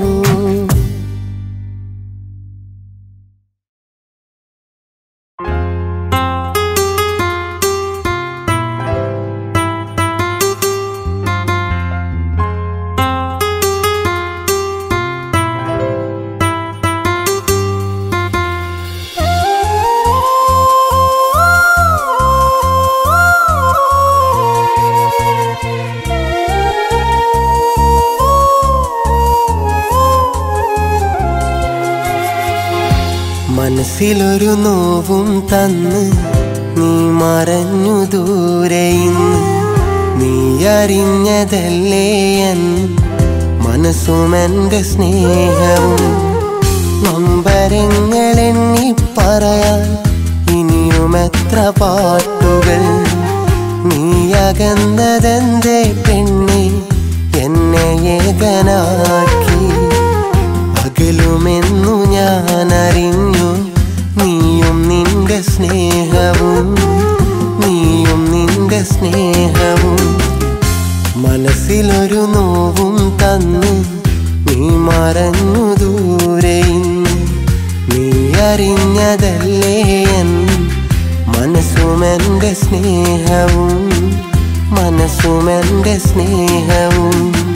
മനസ്സിലൊരു നോവും തന്ന് നീ മറഞ്ഞു ദൂരെ ഇന്ന് നീ അറിഞ്ഞതല്ലേ എൻ മനസ്സും എൻ്റെ സ്നേഹവും നൊമ്പരങ്ങളെണ്ണി പറയാൻ ഇനിയും എത്ര പാട്ടുകൾ നീ അകന്നതെന്തേ പെണ്ണെ എന്നെ ഏകനാക്കി അകലുമെന്നു ഞാൻ അറിഞ്ഞു നീയും നിന്റെ സ്നേഹവും നീയും നിന്റെ സ്നേഹവും മനസ്സിലൊരു നോവും തന്നു നീ മറഞ്ഞു ദൂരെ ഇന്ന് നീ അറിഞ്ഞതല്ലേ എൻ മനസ്സും എൻ്റെ സ്നേഹവും മനസ്സും എൻ്റെ സ്നേഹവും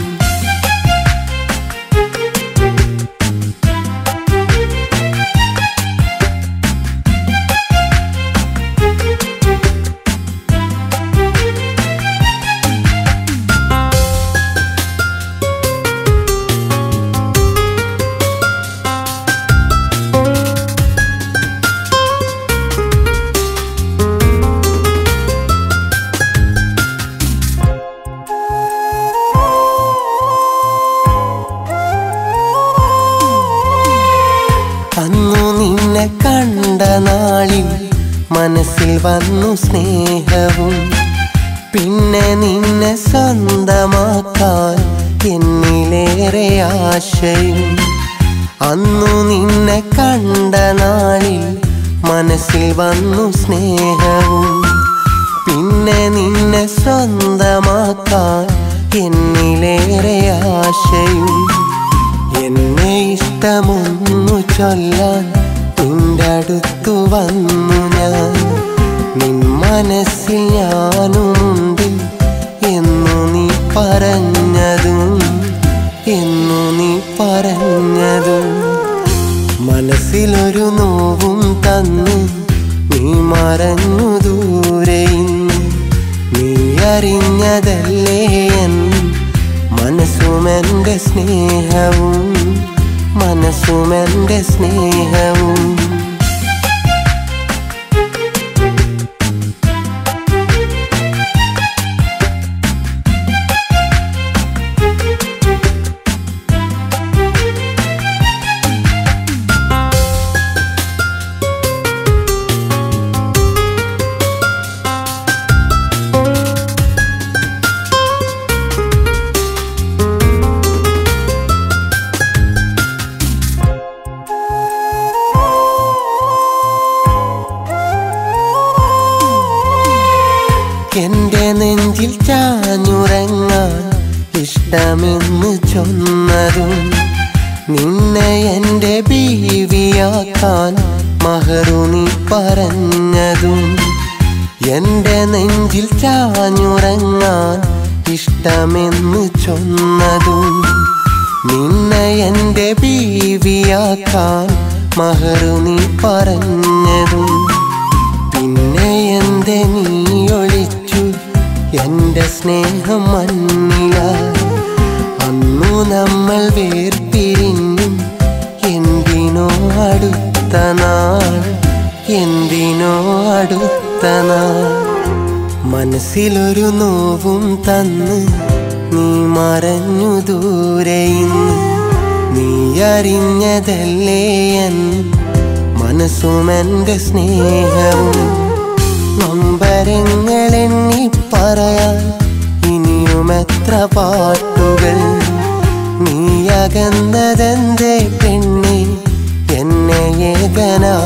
അന്നു നിന്നെ കണ്ട നാളിൽ മനസ്സിൽ വന്നു സ്നേഹവും പിന്നെ നിന്നെ സ്വന്തമാക്കാൻ എന്നിലേറെ ആശയും അന്നു നിന്നെ കണ്ട നാളിൽ മനസ്സിൽ വന്നു സ്നേഹവും പിന്നെ നിന്നെ സ്വന്തമാക്കാൻ എന്നിലേറെ ആശയും എന്നെ ഇഷ്ടമൊന്നു ചൊല്ലാൻ നിന്റെ അടുത്തു വന്നു ഞാൻ നിൻ മനസ്സിൽ ഞാനുമുണ്ട് എന്നു നീ പറഞ്ഞതും എന്നു നീ പറഞ്ഞതും മനസ്സിലൊരു നോവും തന്നു നീ മറഞ്ഞു ദൂരെ ഇന്ന് നീ അറിഞ്ഞതല്ലേ എൻ മനസ്സും എൻ്റെ സ്നേഹവും മനസ്സും എൻ്റെ സ്നേഹവും എന്റെ നെഞ്ചിൽ ചാഞ്ഞുറങ്ങാൻ ഇഷ്ടമെന്ന് ചൊന്നതും നിന്നെ എന്റെ ബീവിയാക്കാൻ മഹറു നീ പറഞ്ഞതും എന്റെ നെഞ്ചിൽ ചാഞ്ഞുറങ്ങാൻ ഇഷ്ടമെന്ന് ചൊന്നതും നിന്നെ എന്റെ ബീവിയാക്കാൻ മഹറു നീ പറഞ്ഞതും പിന്നെ എന്റെ നീ ഒളിച്ചു എന്റെ സ്നേഹം മണ്ണിലായി അന്നു നമ്മൾ വേർപിരിഞ്ഞു എന്തിനോ അടുത്ത നാൾ എന്തിനോ അടുത്ത നാൾ മനസ്സിലൊരു നോവും തന്ന് നീ മറഞ്ഞു ദൂരെ ഇന്ന് നീ അറിഞ്ഞതല്ലേ എൻ മനസ്സും എൻ്റെ സ്നേഹവും നൊമ്പരങ്ങളെണ്ണി പറയാൻ ഇനിയും എത്ര പാട്ടുകൾ നീ അകന്നതെന്തേ പെണ്ണെ എന്നെ ഏകനാ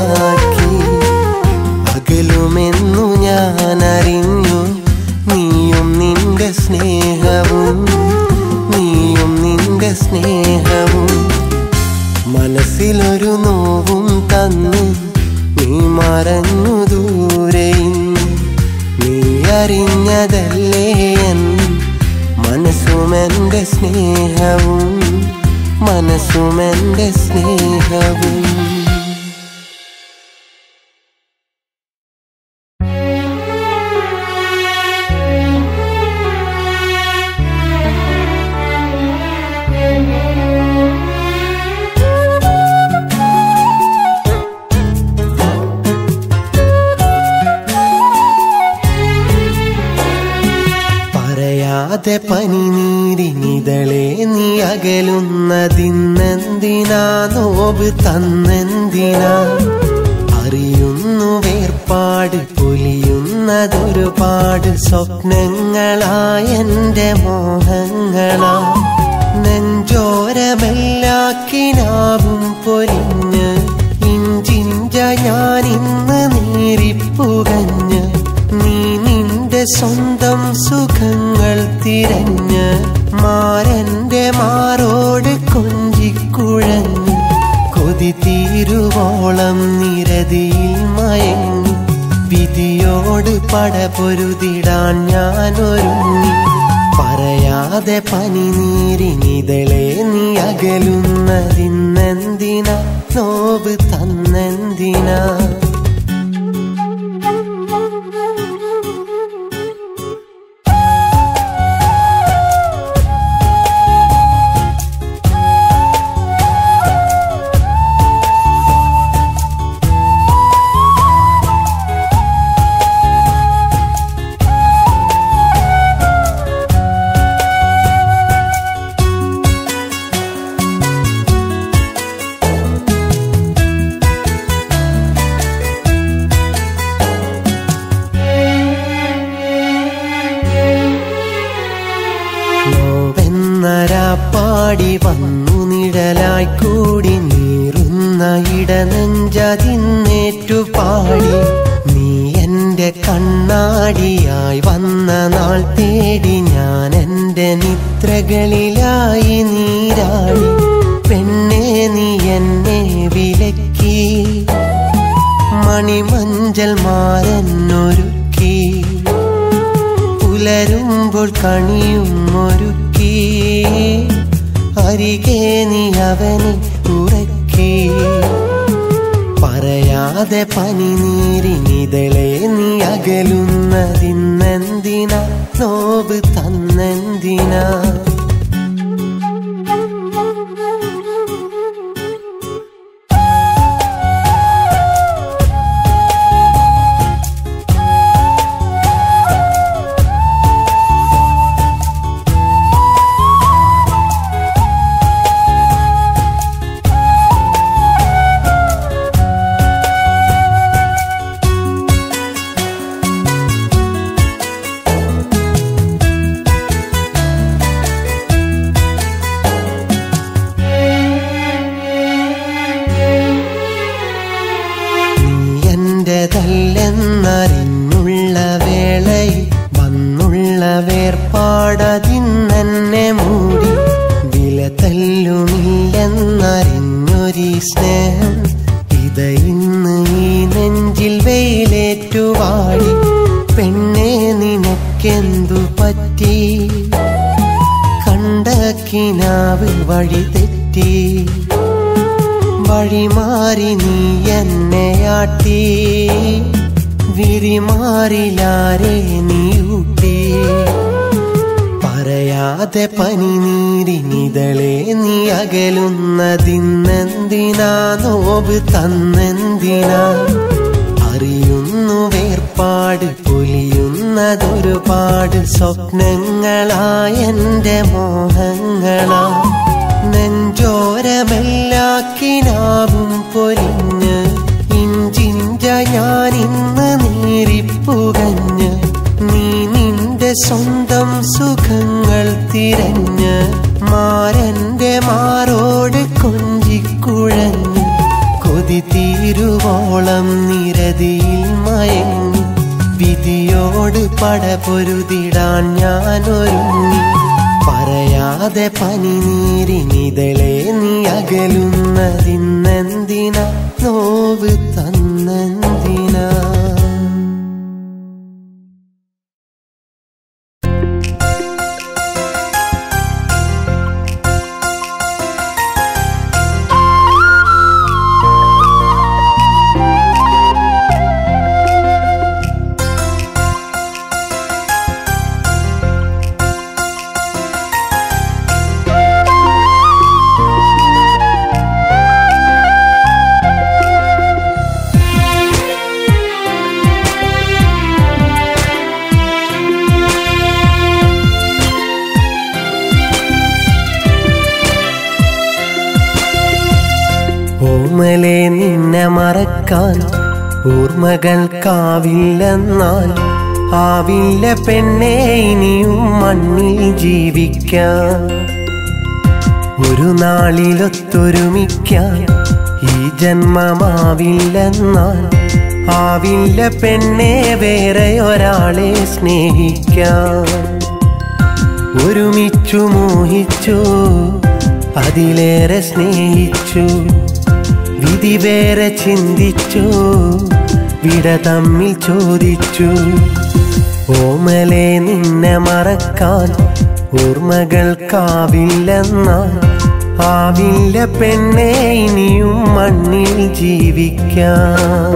ഇന്നു ഞാൻ അറിഞ്ഞു നീയും നിന്റെ സ്നേഹവും നീയും നിന്റെ സ്നേഹവും മനസ്സിലൊരു നോവും തന്നു നീ മറഞ്ഞു ദൂരെ ഇന്ന്. നീ അറിഞ്ഞതല്ലേ എൻ മനസ്സുമെന്റെ സ്നേഹവും മനസ്സുമെന്റെ സ്നേഹവും പറയാതെ പനിനീരിനിതളെ നീ അകലുന്നതിന്നെന്തിനാ നോവ് തന്നെന്തിനാ അറിയുന്നു വേർപാട് പൊലിയുന്നതൊരുപാട് സ്വപ്നങ്ങളായെന്റെ മോഹങ്ങളാ നെഞ്ചോരമെല്ലാക്കിനാവും പൊലിഞ്ഞ് ഇഞ്ചിഞ്ച ഞാനിന്ന് നേരിപ്പുകഞ്ഞ് നീ നിന്റെ സ്വന്തം സുഖങ്ങൾ തിരഞ്ഞ് മാരന്റെ മാറോട് കൊഞ്ചിക്കുഴഞ്ഞ് കൊതി തീരുവോളം നിരതിയിൽ മയങ്ങി വിധിയോട് പടപൊരുതിടാൻ ഞാനൊരുങ്ങി പറയാതെ പനിനീരിനിതളെ നീ അകലുന്നതിന്നെന്തിനാ നോവ് തന്നെന്തിനാ നോവെന്നരാപ്പാടി വന്നു നിഴലായി കൂടി നീറുന്ന ഇടനെഞ്ചതിന്നേറ്റു പാടി നീ എന്റെ കണ്ണാടിയായി വന്ന നാൾ തേടി ഞാൻ എന്റെ നിദ്രകളിലായി നീരാടി പെണ്ണെ നീ എന്നെ വിലക്കി മണിമഞ്ചൽ മാരന്നൊരുക്കി പുലരുമ്പോൾ കണിയും ഒരുക്കി അരികെ നീ അവനെ ഉറക്കി പറയാതെ പനിനീരിനിതളെ നീ അകലുന്നതിന്നെന്തിനാ നോവ് തന്നെന്തിനാ നീ എന്റേതല്ലെന്നറിഞ്ഞുള്ള വേളയിൽ വന്നുള്ള വേർപാടതിന്നെന്നെ മൂടി വില തല്ലുമില്ലെന്നറിഞ്ഞൊരീ സ്നേഹം ഇത് ഇന്ന് ഈ നെഞ്ചിൽ വെയിലേറ്റുവാടി പെണ്ണെ നിനക്കെന്തു പറ്റി കണ്ട കിനാവ് വഴി തെറ്റി വഴിമാറി നീ എന്നെയാട്ടി വിരിമാറിലാരെ നീ ഊട്ടി പറയാതെ പനിനീരിനിതളെ നീ അകലുന്നതിന്നെന്തിനാ നോവ് തന്നെന്തിനാ അറിയുന്നു വേർപാട് പൊലിയുന്നതൊരുപാട് സ്വപ്നങ്ങളായെന്റെ മോഹങ്ങളാ നെഞ്ചോരമെല്ലാക്കിനാവും പൊലിഞ്ഞ് ഇഞ്ചിഞ്ച ഞാനിന്ന് നേരിപ്പുകഞ്ഞ് നീ നിന്റെ സ്വന്തം സുഖങ്ങൾ തിരഞ്ഞ് മാരന്റെ മാറോട് കൊഞ്ചിക്കുഴഞ്ഞ് കൊതി തീരുവോളം നിരതിയിൽ മയങ്ങി വിധിയോട് പട പൊരുതിടാൻ ഞാനൊരുങ്ങി പറയാതെ പനിനീരിനിതളെ നീ അകലുന്നതിന്നെന്തിന നോവ് തന്നെന്തിനാ ഓമലെ നിന്നെ മറക്കാൻ ഓർമ്മകൾക്കാവില്ലെന്നാൽ ആവില്ല പെണ്ണെ ഇനിയും മണ്ണിൽ ജീവിക്കാൻ ഒരു നാളിലൊത്തൊരുമിക്കാൻ ഈ ജന്മമാവില്ലെന്നാൽ ആവില്ല പെണ്ണെ വേറെ ഒരാളെ സ്നേഹിക്കാൻ ഒരുമിച്ചു മോഹിച്ചു അതിലേറെ സ്നേഹിച്ചു വിധി വേറെ ചിന്തിച്ചു വിട തമ്മിൽ ചോദിച്ചു ഓമലെ നിന്നെ മറക്കാൻ ഓർമ്മകൾക്കാവില്ലെന്നാൽ ആവില്ല പെണ്ണെ ഇനിയും മണ്ണിൽ ജീവിക്കാം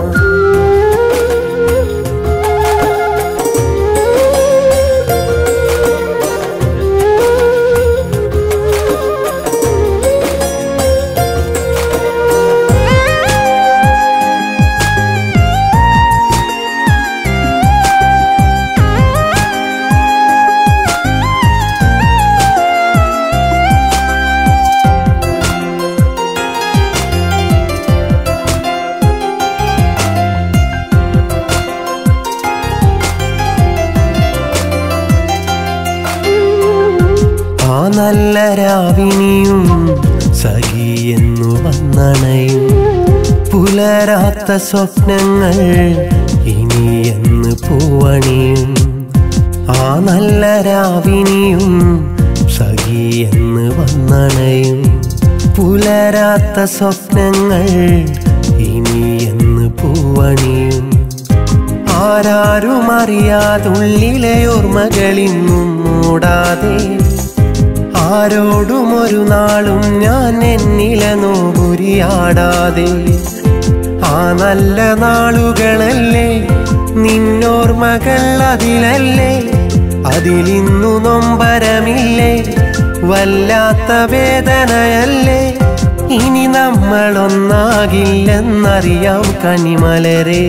ആ നല്ല രാവിനിയും സഖിയെന്നു വന്നണയും പുലരാത്ത സ്വപ്നങ്ങൾ ഇനിയെന്ന് പൂവണിയും ആ നല്ല രാവിനിയും സഖിയെന്ന് വന്നണയും പുലരാത്ത സ്വപ്നങ്ങൾ ഇനിയെന്ന് പൂവണിയും ആരാരും അറിയാതുള്ളിലെ ഓർമ്മകളിന്നും മൂടാതെ ആരോടും ഒരു നാളും ഞാൻ എന്നിലെ നോകുരിയാടാതെ ആ നല്ല നാളുകളല്ലേ നിന്നോർമ്മകൾ അതിലല്ലേ അതിലിന്നു നൊമ്പരമില്ലേ വല്ലാത്ത വേദനയല്ലേ ഇനി നമ്മളൊന്നാകില്ലെന്നറിയാം കനിമലരെ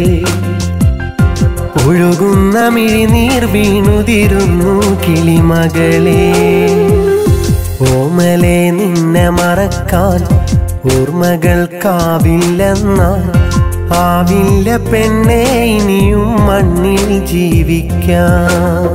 ഒഴുകുന്ന മിഴിനീർ വീണുതിരുന്നു കിളിമകളെ ഓമലെ നിന്നെ മറക്കാൻ ഓർമ്മകൾക്കാവില്ലെന്നാൽ ആവില്ല പെണ്ണെ ഇനിയും മണ്ണിൽ ജീവിക്കാം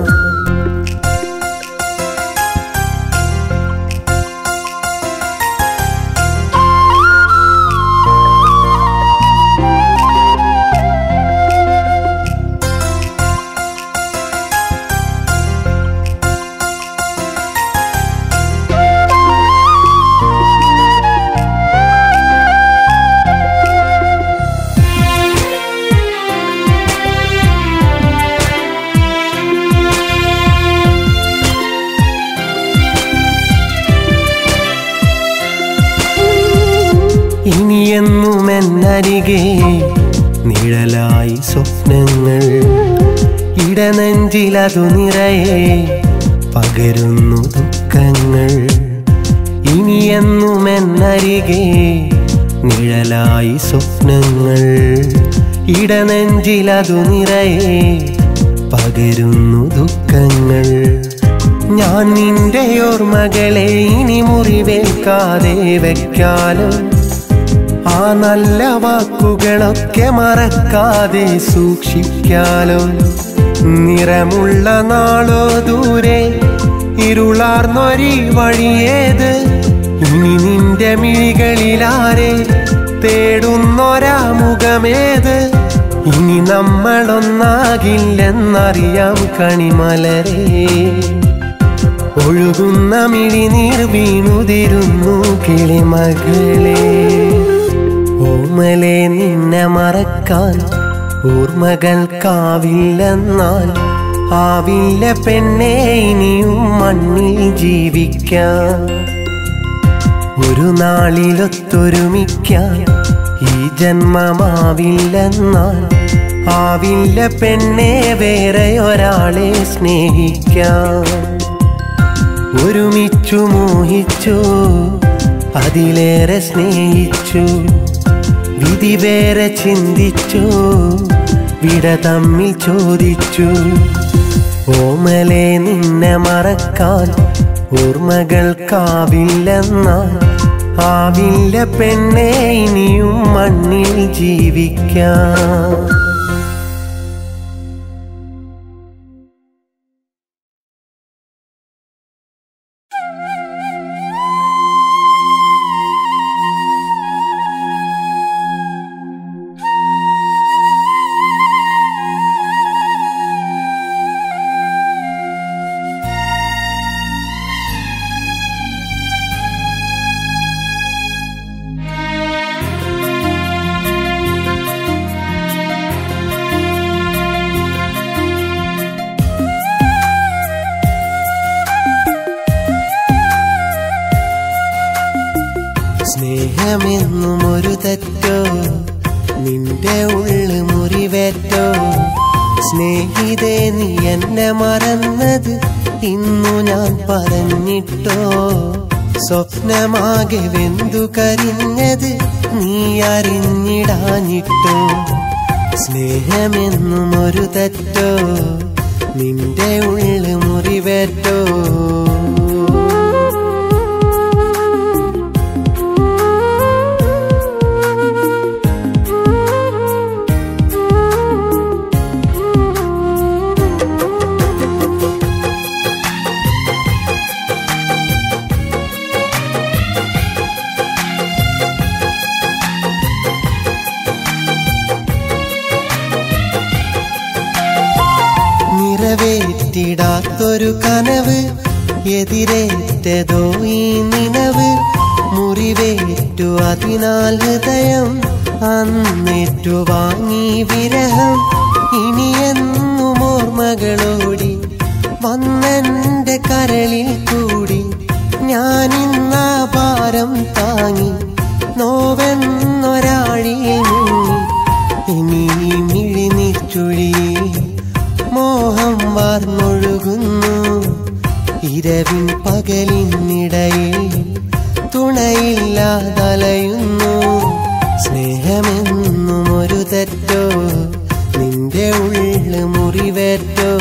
ഇനിയെന്നും എന്നരികെ നിഴലായി സ്വപ്നങ്ങൾ ഇടനെഞ്ചിലതു നിറയെ പകരുന്നു ദുഃഖങ്ങൾ ഇനിയെന്നും എന്നരികെ നിഴലായി സ്വപ്നങ്ങൾ ഇടനെഞ്ചിലതു നിറയെ പകരുന്നു ദുഃഖങ്ങൾ ഞാൻ നിന്റെ ഓർമ്മകളെ ഇനി മുറിവേൽക്കാതെ വെക്കാലോ ആ നല്ല വാക്കുകളൊക്കെ മറക്കാതെ സൂക്ഷിക്കാലോ നിറമുള്ള നാളോ ദൂരെ ഇരുളാർന്നൊരി വഴിയേത് ഇനി നിന്റെ മിഴികളിലാരെ തേടുന്നൊരാ മുഖമേത് ഇനി നമ്മളൊന്നാകില്ലെന്നറിയാം കണിമലരേ ഒഴുകുന്ന മിഴിനീർ വീണുതിരുന്നു കിളിമകളെ ഓമലെ നിന്നെ മറക്കാൻ ഓർമ്മകൾക്കാവില്ലെന്നാൽ ആവില്ല പെണ്ണെ ഇനിയും മണ്ണിൽ ജീവിക്കാം ഒരു നാളിലൊത്തൊരുമിക്കാൻ ഈ ജന്മമാവില്ലെന്നാൽ ആവില്ല പെണ്ണെ വേറെ ഒരാളെ സ്നേഹിക്കാം ഒരുമിച്ചു മോഹിച്ചു അതിലേറെ സ്നേഹിച്ചു വിധി വേറെ ചിന്തിച്ചു വിട തമ്മിൽ ചോദിച്ചു ഓമലെ നിന്നെ മറക്കാൻ ഓർമ്മകൾക്കാവില്ലെന്നാൽ ആവില്ല പെണ്ണെ ഇനിയും മണ്ണിൽ ജീവിക്കാം സ്നേഹമെന്നും ഒരു തെറ്റോ നിന്റെ ഉള്ളു മുറിവേറ്റോ സ്നേഹിതേ നീ എന്നെ മറന്നത് ഇന്നു ഞാൻ പറഞ്ഞിട്ടോ സ്വപ്നമാകെ വെന്തു കരിഞ്ഞത് നീ അറിഞ്ഞിടാഞ്ഞിട്ടോ സ്നേഹമെന്നും ഒരു തെറ്റോ നിന്റെ ഉള്ളു മുറിവേറ്റോ നിറവേറ്റിടാത്തൊരു കനവ് എതിരേറ്റതോ ഈ നിനവ് മുറിവേറ്റു അതിനാൽ ഹൃദയം അന്നേറ്റു വാങ്ങി വിരഹം ഇനിയെന്നും ഓർമ്മകളോടി വന്നെന്റെ കരളിൽ കൂടി ഞാനിന്നാ ഭാരം താങ്ങി നോവെന്നൊരാഴിയിൽ മുങ്ങി ഇനി ഈ മിഴിനീർച്ചുഴിയിൽ മോഹം വാർന്നൊഴുകുന്നു ഇരവിൻ പകലിനിടയിൽ തുണയില്ലാതലയുന്നു സ്നേഹമെന്നും ഒരു തെറ്റോ നിന്റെ ഉള്ളു മുറിവേറ്റോ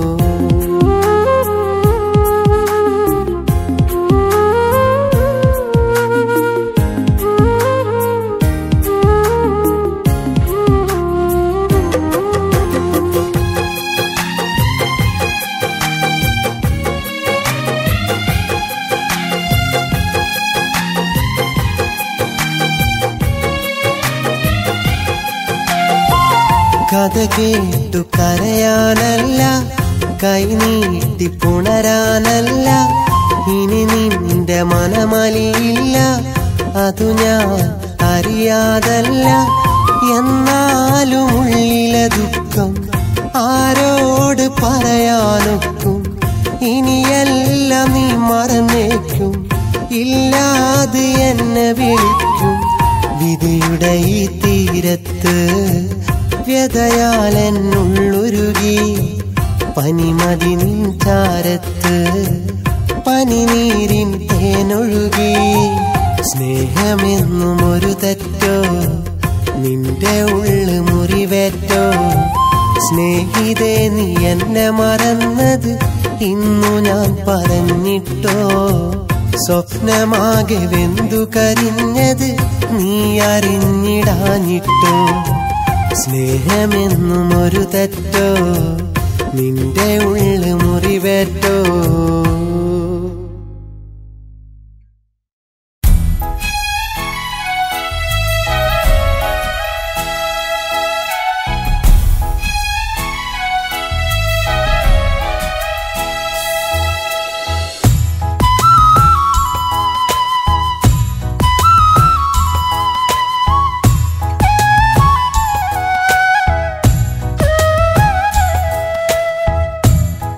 കഥ കേട്ടു കരയാനല്ല കൈനീട്ടി പുണരാനല്ല ഇനി നിന്റെ മനമലിയില്ല അതു ഞാൻ അറിയാതല്ല എന്നാലും ഉള്ളിലെ ദുഃഖം ആരോട് പറയാനൊക്കും ഇനിയെല്ലാം നീ മറന്നേക്കും ഇല്ലാതെ എന്നെ വിളിക്കും വിധിയുടെ ഈ തീരത്ത് വ്യതയാൽ എന്നുള്ളുരുകി പനിമതി നിൻ ചാരത്ത് പനിനീരിൻ തേനൊഴുകി സ്നേഹമെന്നും ഒരു തെറ്റോ നിന്റെ ഉള്ളു മുറിവേറ്റോ സ്നേഹിതേ നീ എന്നെ മറന്നത് ഇന്നു ഞാൻ പറഞ്ഞിട്ടോ സ്വപ്നമാകെ വെന്തു കരിഞ്ഞത് നീ അറിഞ്ഞിടാഞ്ഞിട്ടോ സ്നേഹമെന്നും ഒരു തെറ്റോ നിന്റെ ഉള്ളു മുറിവേറ്റോ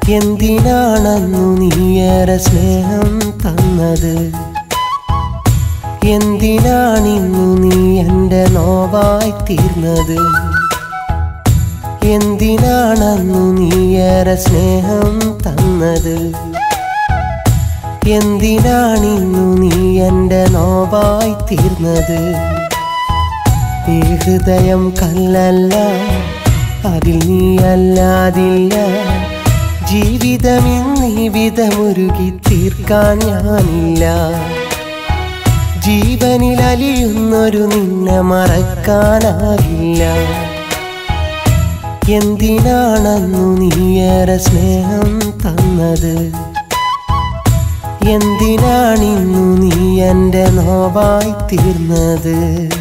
എന്തിനാണന്നു നീയേറെ സ്നേഹം തന്നത് എന്തിനാണിന്നു നീ എൻ്റെ നോവായി തീർന്നത് എന്തിനാണന്നു നീയേറെ സ്നേഹം തന്നത് എന്തിനാണിന്നു നീ എൻ്റെ നോവായി തീർന്നത് ഈ ഹൃദയം കല്ലല്ല അതിൽ നീ അല്ലാതില്ല ജീവിതം ഇന്നിവിധമുരുകി തീർക്കാൻ ഞാനില്ല ജീവനിൽ അലിയുന്നൊരു നിന്നെ മറക്കാനാകില്ല എന്തിനാണന്നു നീയേറെ സ്നേഹം തന്നത് എന്തിനാണിന്നു നീ എൻ്റെ നോവായി തീർന്നത്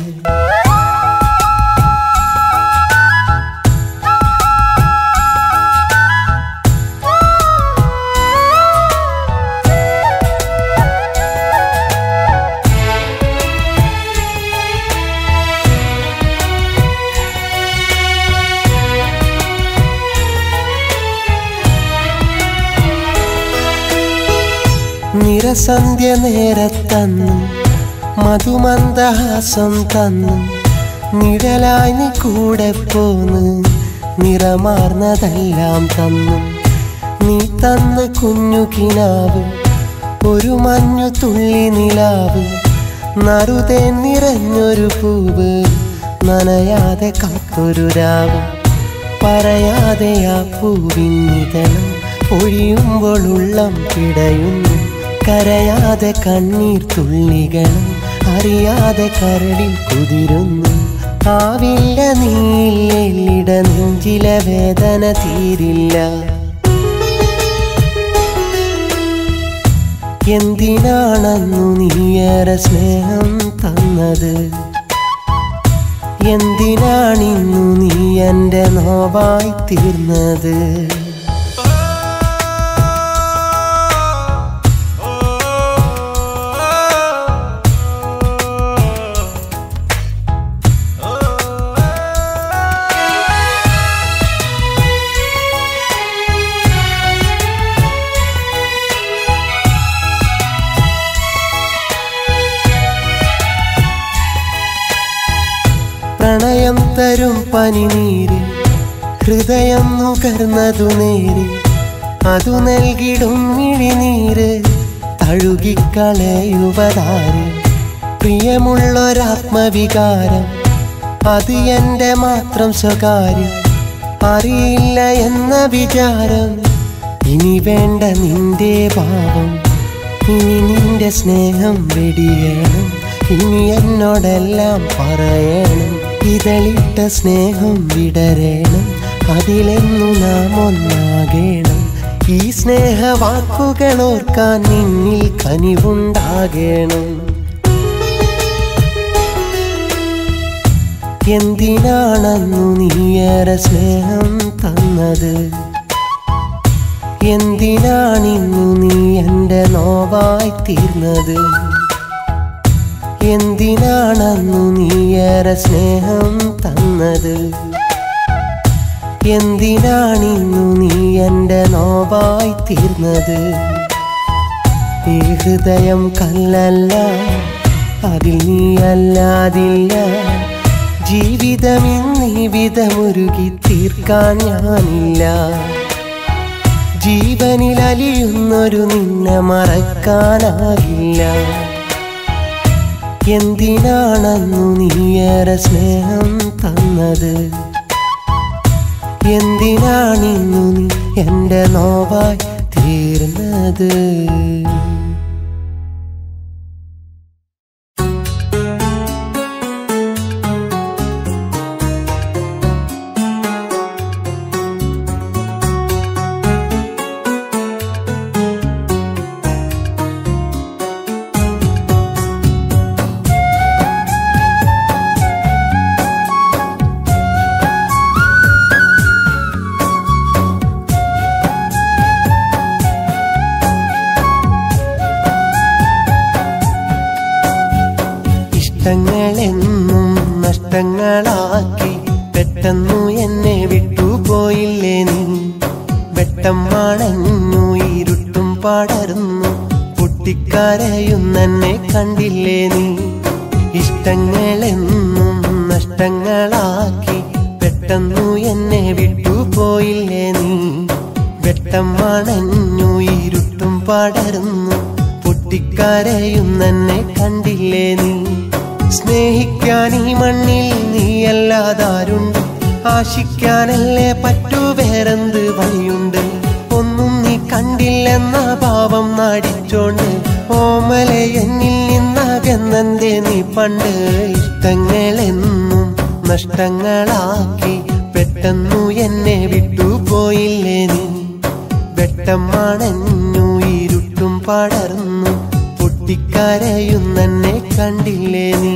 നിറസന്ധ്യ നേരത്തന്നു മധുമന്ദഹാസം തന്നു നിഴലായി നീ കൂടെ പോന്ന് നിറമാർന്നതെല്ലാം തന്നു നീ തന്ന കുഞ്ഞു കിനാവ് ഒരു മഞ്ഞു തുള്ളി നിലാവ് നറുതെ നിറഞ്ഞൊരു പൂവ് നനയാതെ കാത്തൊരു രാവ് പറയാതെ ആ പൂവിന്നിതളും ഒഴിയുമ്പോൾ ഉള്ളം പിടയുന്നു കരയാതെ കണ്ണീർ തുള്ളികളും അറിയാതെ കരളിൽ കുതിരുന്നു ആവില്ല നീയില്ലിട നെഞ്ചിലെ വേദന തീരില്ല എന്തിനാണന്നു നീയേറെ സ്നേഹം തന്നത് എന്തിനാണിന്നു നീ എൻ്റെ നോവായി തീർന്നത് പ്രണയം തരും പനിനീര് ഹൃദയം നുകർന്നതു നേര് അതു നൽകിടും മിഴിനീര് തഴുകിക്കളയുവതാര് പ്രിയമുള്ളൊരാത്മവികാരം അത് എൻ്റെ മാത്രം സ്വകാര്യം അറിയില്ല എന്ന വിചാരം ഇനി വേണ്ട നിന്റെ ഭാവം ഇനി നിന്റെ സ്നേഹം വെടിയണം ഇനി എന്നോടെല്ലാം പറയണം ഇതളിട്ട സ്നേഹം വിടരേണം അതിലെന്നു നാം ഒന്നാകേണം ഈ സ്നേഹവാക്കുകൾ ഓർക്കാൻ നിന്നിൽ കനിവുണ്ടാകേണം എന്തിനാണന്നു നീയേറെ സ്നേഹം തന്നത് എന്തിനാണിന്നു നീ എൻ്റെ നോവായി തീർന്നത് എന്തിനാണന്നു നീയേറെ സ്നേഹം തന്നത് എന്തിനാണിന്നു നീ എൻ്റെ നോവായി തീർന്നത് ഈ ഹൃദയം കല്ലല്ല അതിൽ നീ അല്ലാതില്ല ജീവിതം ഇന്നിവിധമുരുകി തീർക്കാൻ ഞാനില്ല ജീവനിൽ അലിയുന്നൊരു നിന്നെ മറക്കാനാകില്ല എന്തിനാണന്നു നീയേറെ സ്നേഹം തന്നത് എന്തിനാണിന്നു നീ എൻ്റെ നോവായി തീർന്നത് ഇഷ്ടങ്ങളെന്നും നഷ്ടങ്ങളാക്കി പെട്ടെന്നു എന്നെ വിട്ടുപോയില്ലേ നീ വെട്ട വെട്ടം മണഞ്ഞു ഇരുട്ടും പടർന്നു പൊട്ടിക്കരയുന്നെന്നെ കണ്ടില്ലേ നീ ഇഷ്ടങ്ങളെന്നും നഷ്ടങ്ങളാക്കി പെട്ടെന്നു എന്നെ വിട്ടുപോയില്ലേ നീ വെട്ടം മണഞ്ഞു ഇരുട്ടും പടർന്നു പൊട്ടിക്കരയുന്നെന്നെ കണ്ടില്ലേ നീ സ്നേഹിക്കാൻ ഈ മണ്ണിൽ നീയല്ലാതാരുണ്ട് ആശിക്കാനല്ലേ പറ്റൂ വേറെന്ത് വഴിയുണ്ട് ഒന്നും നീ കണ്ടില്ലെന്ന ഭാവം നാടിച്ചോണ്ട് ഓമലെ എന്നിൽ നിന്നകന്നെന്തേ നീ പണ്ട് ഇഷ്ടങ്ങളെന്നും നഷ്ടങ്ങളാക്കി പെട്ടെന്നു എന്നെ വിട്ടുപോയില്ലേ നീ വെട്ടം മണഞ്ഞു ഇരുട്ടും പടർന്നു പൊട്ടിക്കരയുന്നെന്നെ കണ്ടില്ലേ നീ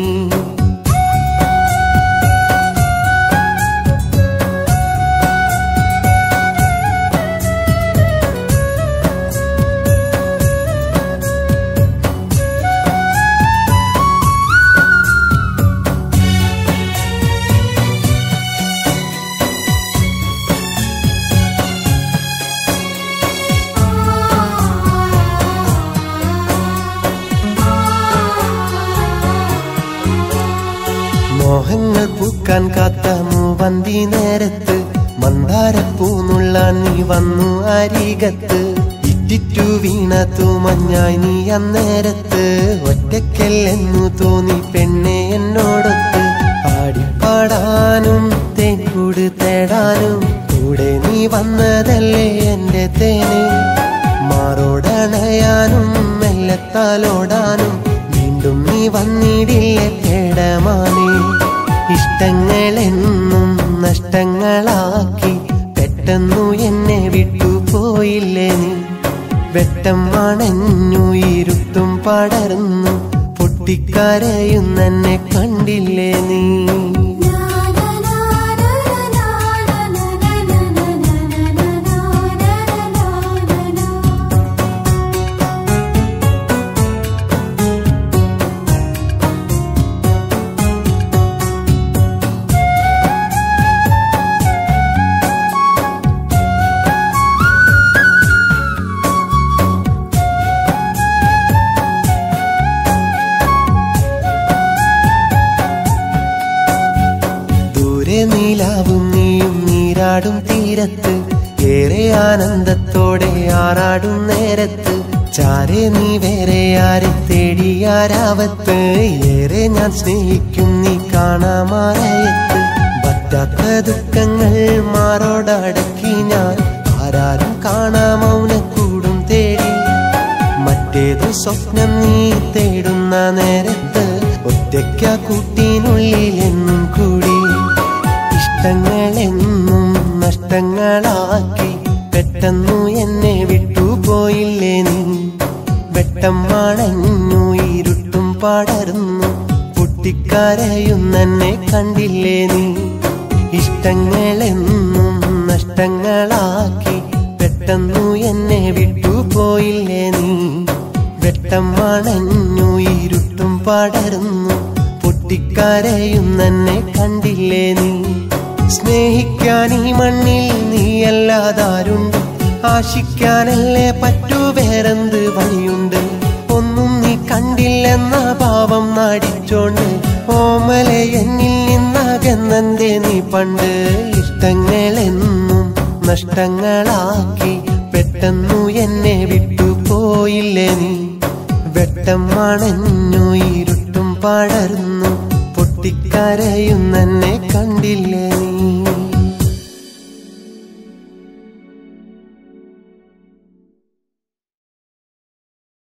മോഹങ്ങൾ പൂക്കാൻ കാത്ത മൂവന്തി നേരത്ത് മന്ദാരപ്പൂന്നുള്ളാൻ നീ വന്നു അരികത്ത് ഇറ്റിറ്റു വീണ തൂമഞ്ഞായി നീ അന്നേരത്ത് ഒറ്റയ്ക്കല്ലെന്നു തോന്നി പെണ്ണെ എന്നോടൊത്ത് ആടിപ്പാടാനും തേൻകൂട് തേടാനും കൂടെ നീ വന്നതല്ലേ എന്റെ തേന് മാറോടണയാനും മെല്ലത്താലോടാനും വീണ്ടും നീ വന്നിടില്ലേ തേടമാനേ ഇഷ്ടങ്ങളെന്നും നഷ്ടങ്ങളാക്കി പെട്ടെന്നു എന്നെ വിട്ടുപോയില്ലേ നീ വെട്ടം മണഞ്ഞു ഇരുട്ടും പടർന്നു പൊട്ടിക്കരയുന്നെന്നെ കണ്ടില്ലേ നീ ദൂരെ നീലാവും നീയും നീരാടും തീരത്ത് ഏറെ ആനന്ദത്തോടെ ആറാടും നേരത്ത് ചാരെ നീ വേറെ ആരെ തേടിയാരാവത്ത് ഏറെ ഞാൻ സ്നേഹിക്കും നീ കാണാമാറയത്ത് പറ്റാത്ത ദുഃഖങ്ങൾ മാറോടടക്കി ഞാൻ ആരാരും കാണാ മൗനക്കൂടും തേടി മറ്റേതു സ്വപ്നം നീ തേടുന്ന നേരത്ത് ഒറ്റയ്ക്ക കൂട്ടിനുള്ളിൽ എന്നും കൂടി ഇഷ്ടങ്ങളെന്നും നഷ്ടങ്ങളാക്കി പെട്ടെന്നു എന്നെ വിട്ടുപോയില്ലേ നീ വെട്ടം മണഞ്ഞു ഇരുട്ടും പടർന്നു പൊട്ടിക്കരയുന്നെന്നെ കണ്ടില്ലേ നീ ഇഷ്ടങ്ങളെന്നും നഷ്ടങ്ങളാക്കി പെട്ടെന്നു എന്നെ വിട്ടുപോയില്ലേ നീ വെട്ടം മണഞ്ഞു ഇരുട്ടും പടർന്നു പൊട്ടിക്കരയുന്നെന്നെ കണ്ടില്ലേ നീ സ്നേഹിക്കാൻ ഈ മണ്ണിൽ നീയല്ലാതാരുണ്ട് ആശിക്കാനല്ലേ പറ്റൂ വേറെന്ത് വഴിയുണ്ട് ഒന്നും നീ കണ്ടില്ലെന്ന ഭാവം നാടിച്ചോണ്ട് ഓമലെ എന്നിൽ നിന്നകന്നെന്തേ നീ പണ്ട് ഇഷ്ടങ്ങളെന്നും നഷ്ടങ്ങളാക്കി പെട്ടെന്നു എന്നെ വിട്ടുപോയില്ലേ നീ വെട്ടം മണഞ്ഞു ഇരുട്ടും പടർന്നു പൊട്ടിക്കരയുന്നെന്നെ കണ്ടില്ലേ നീ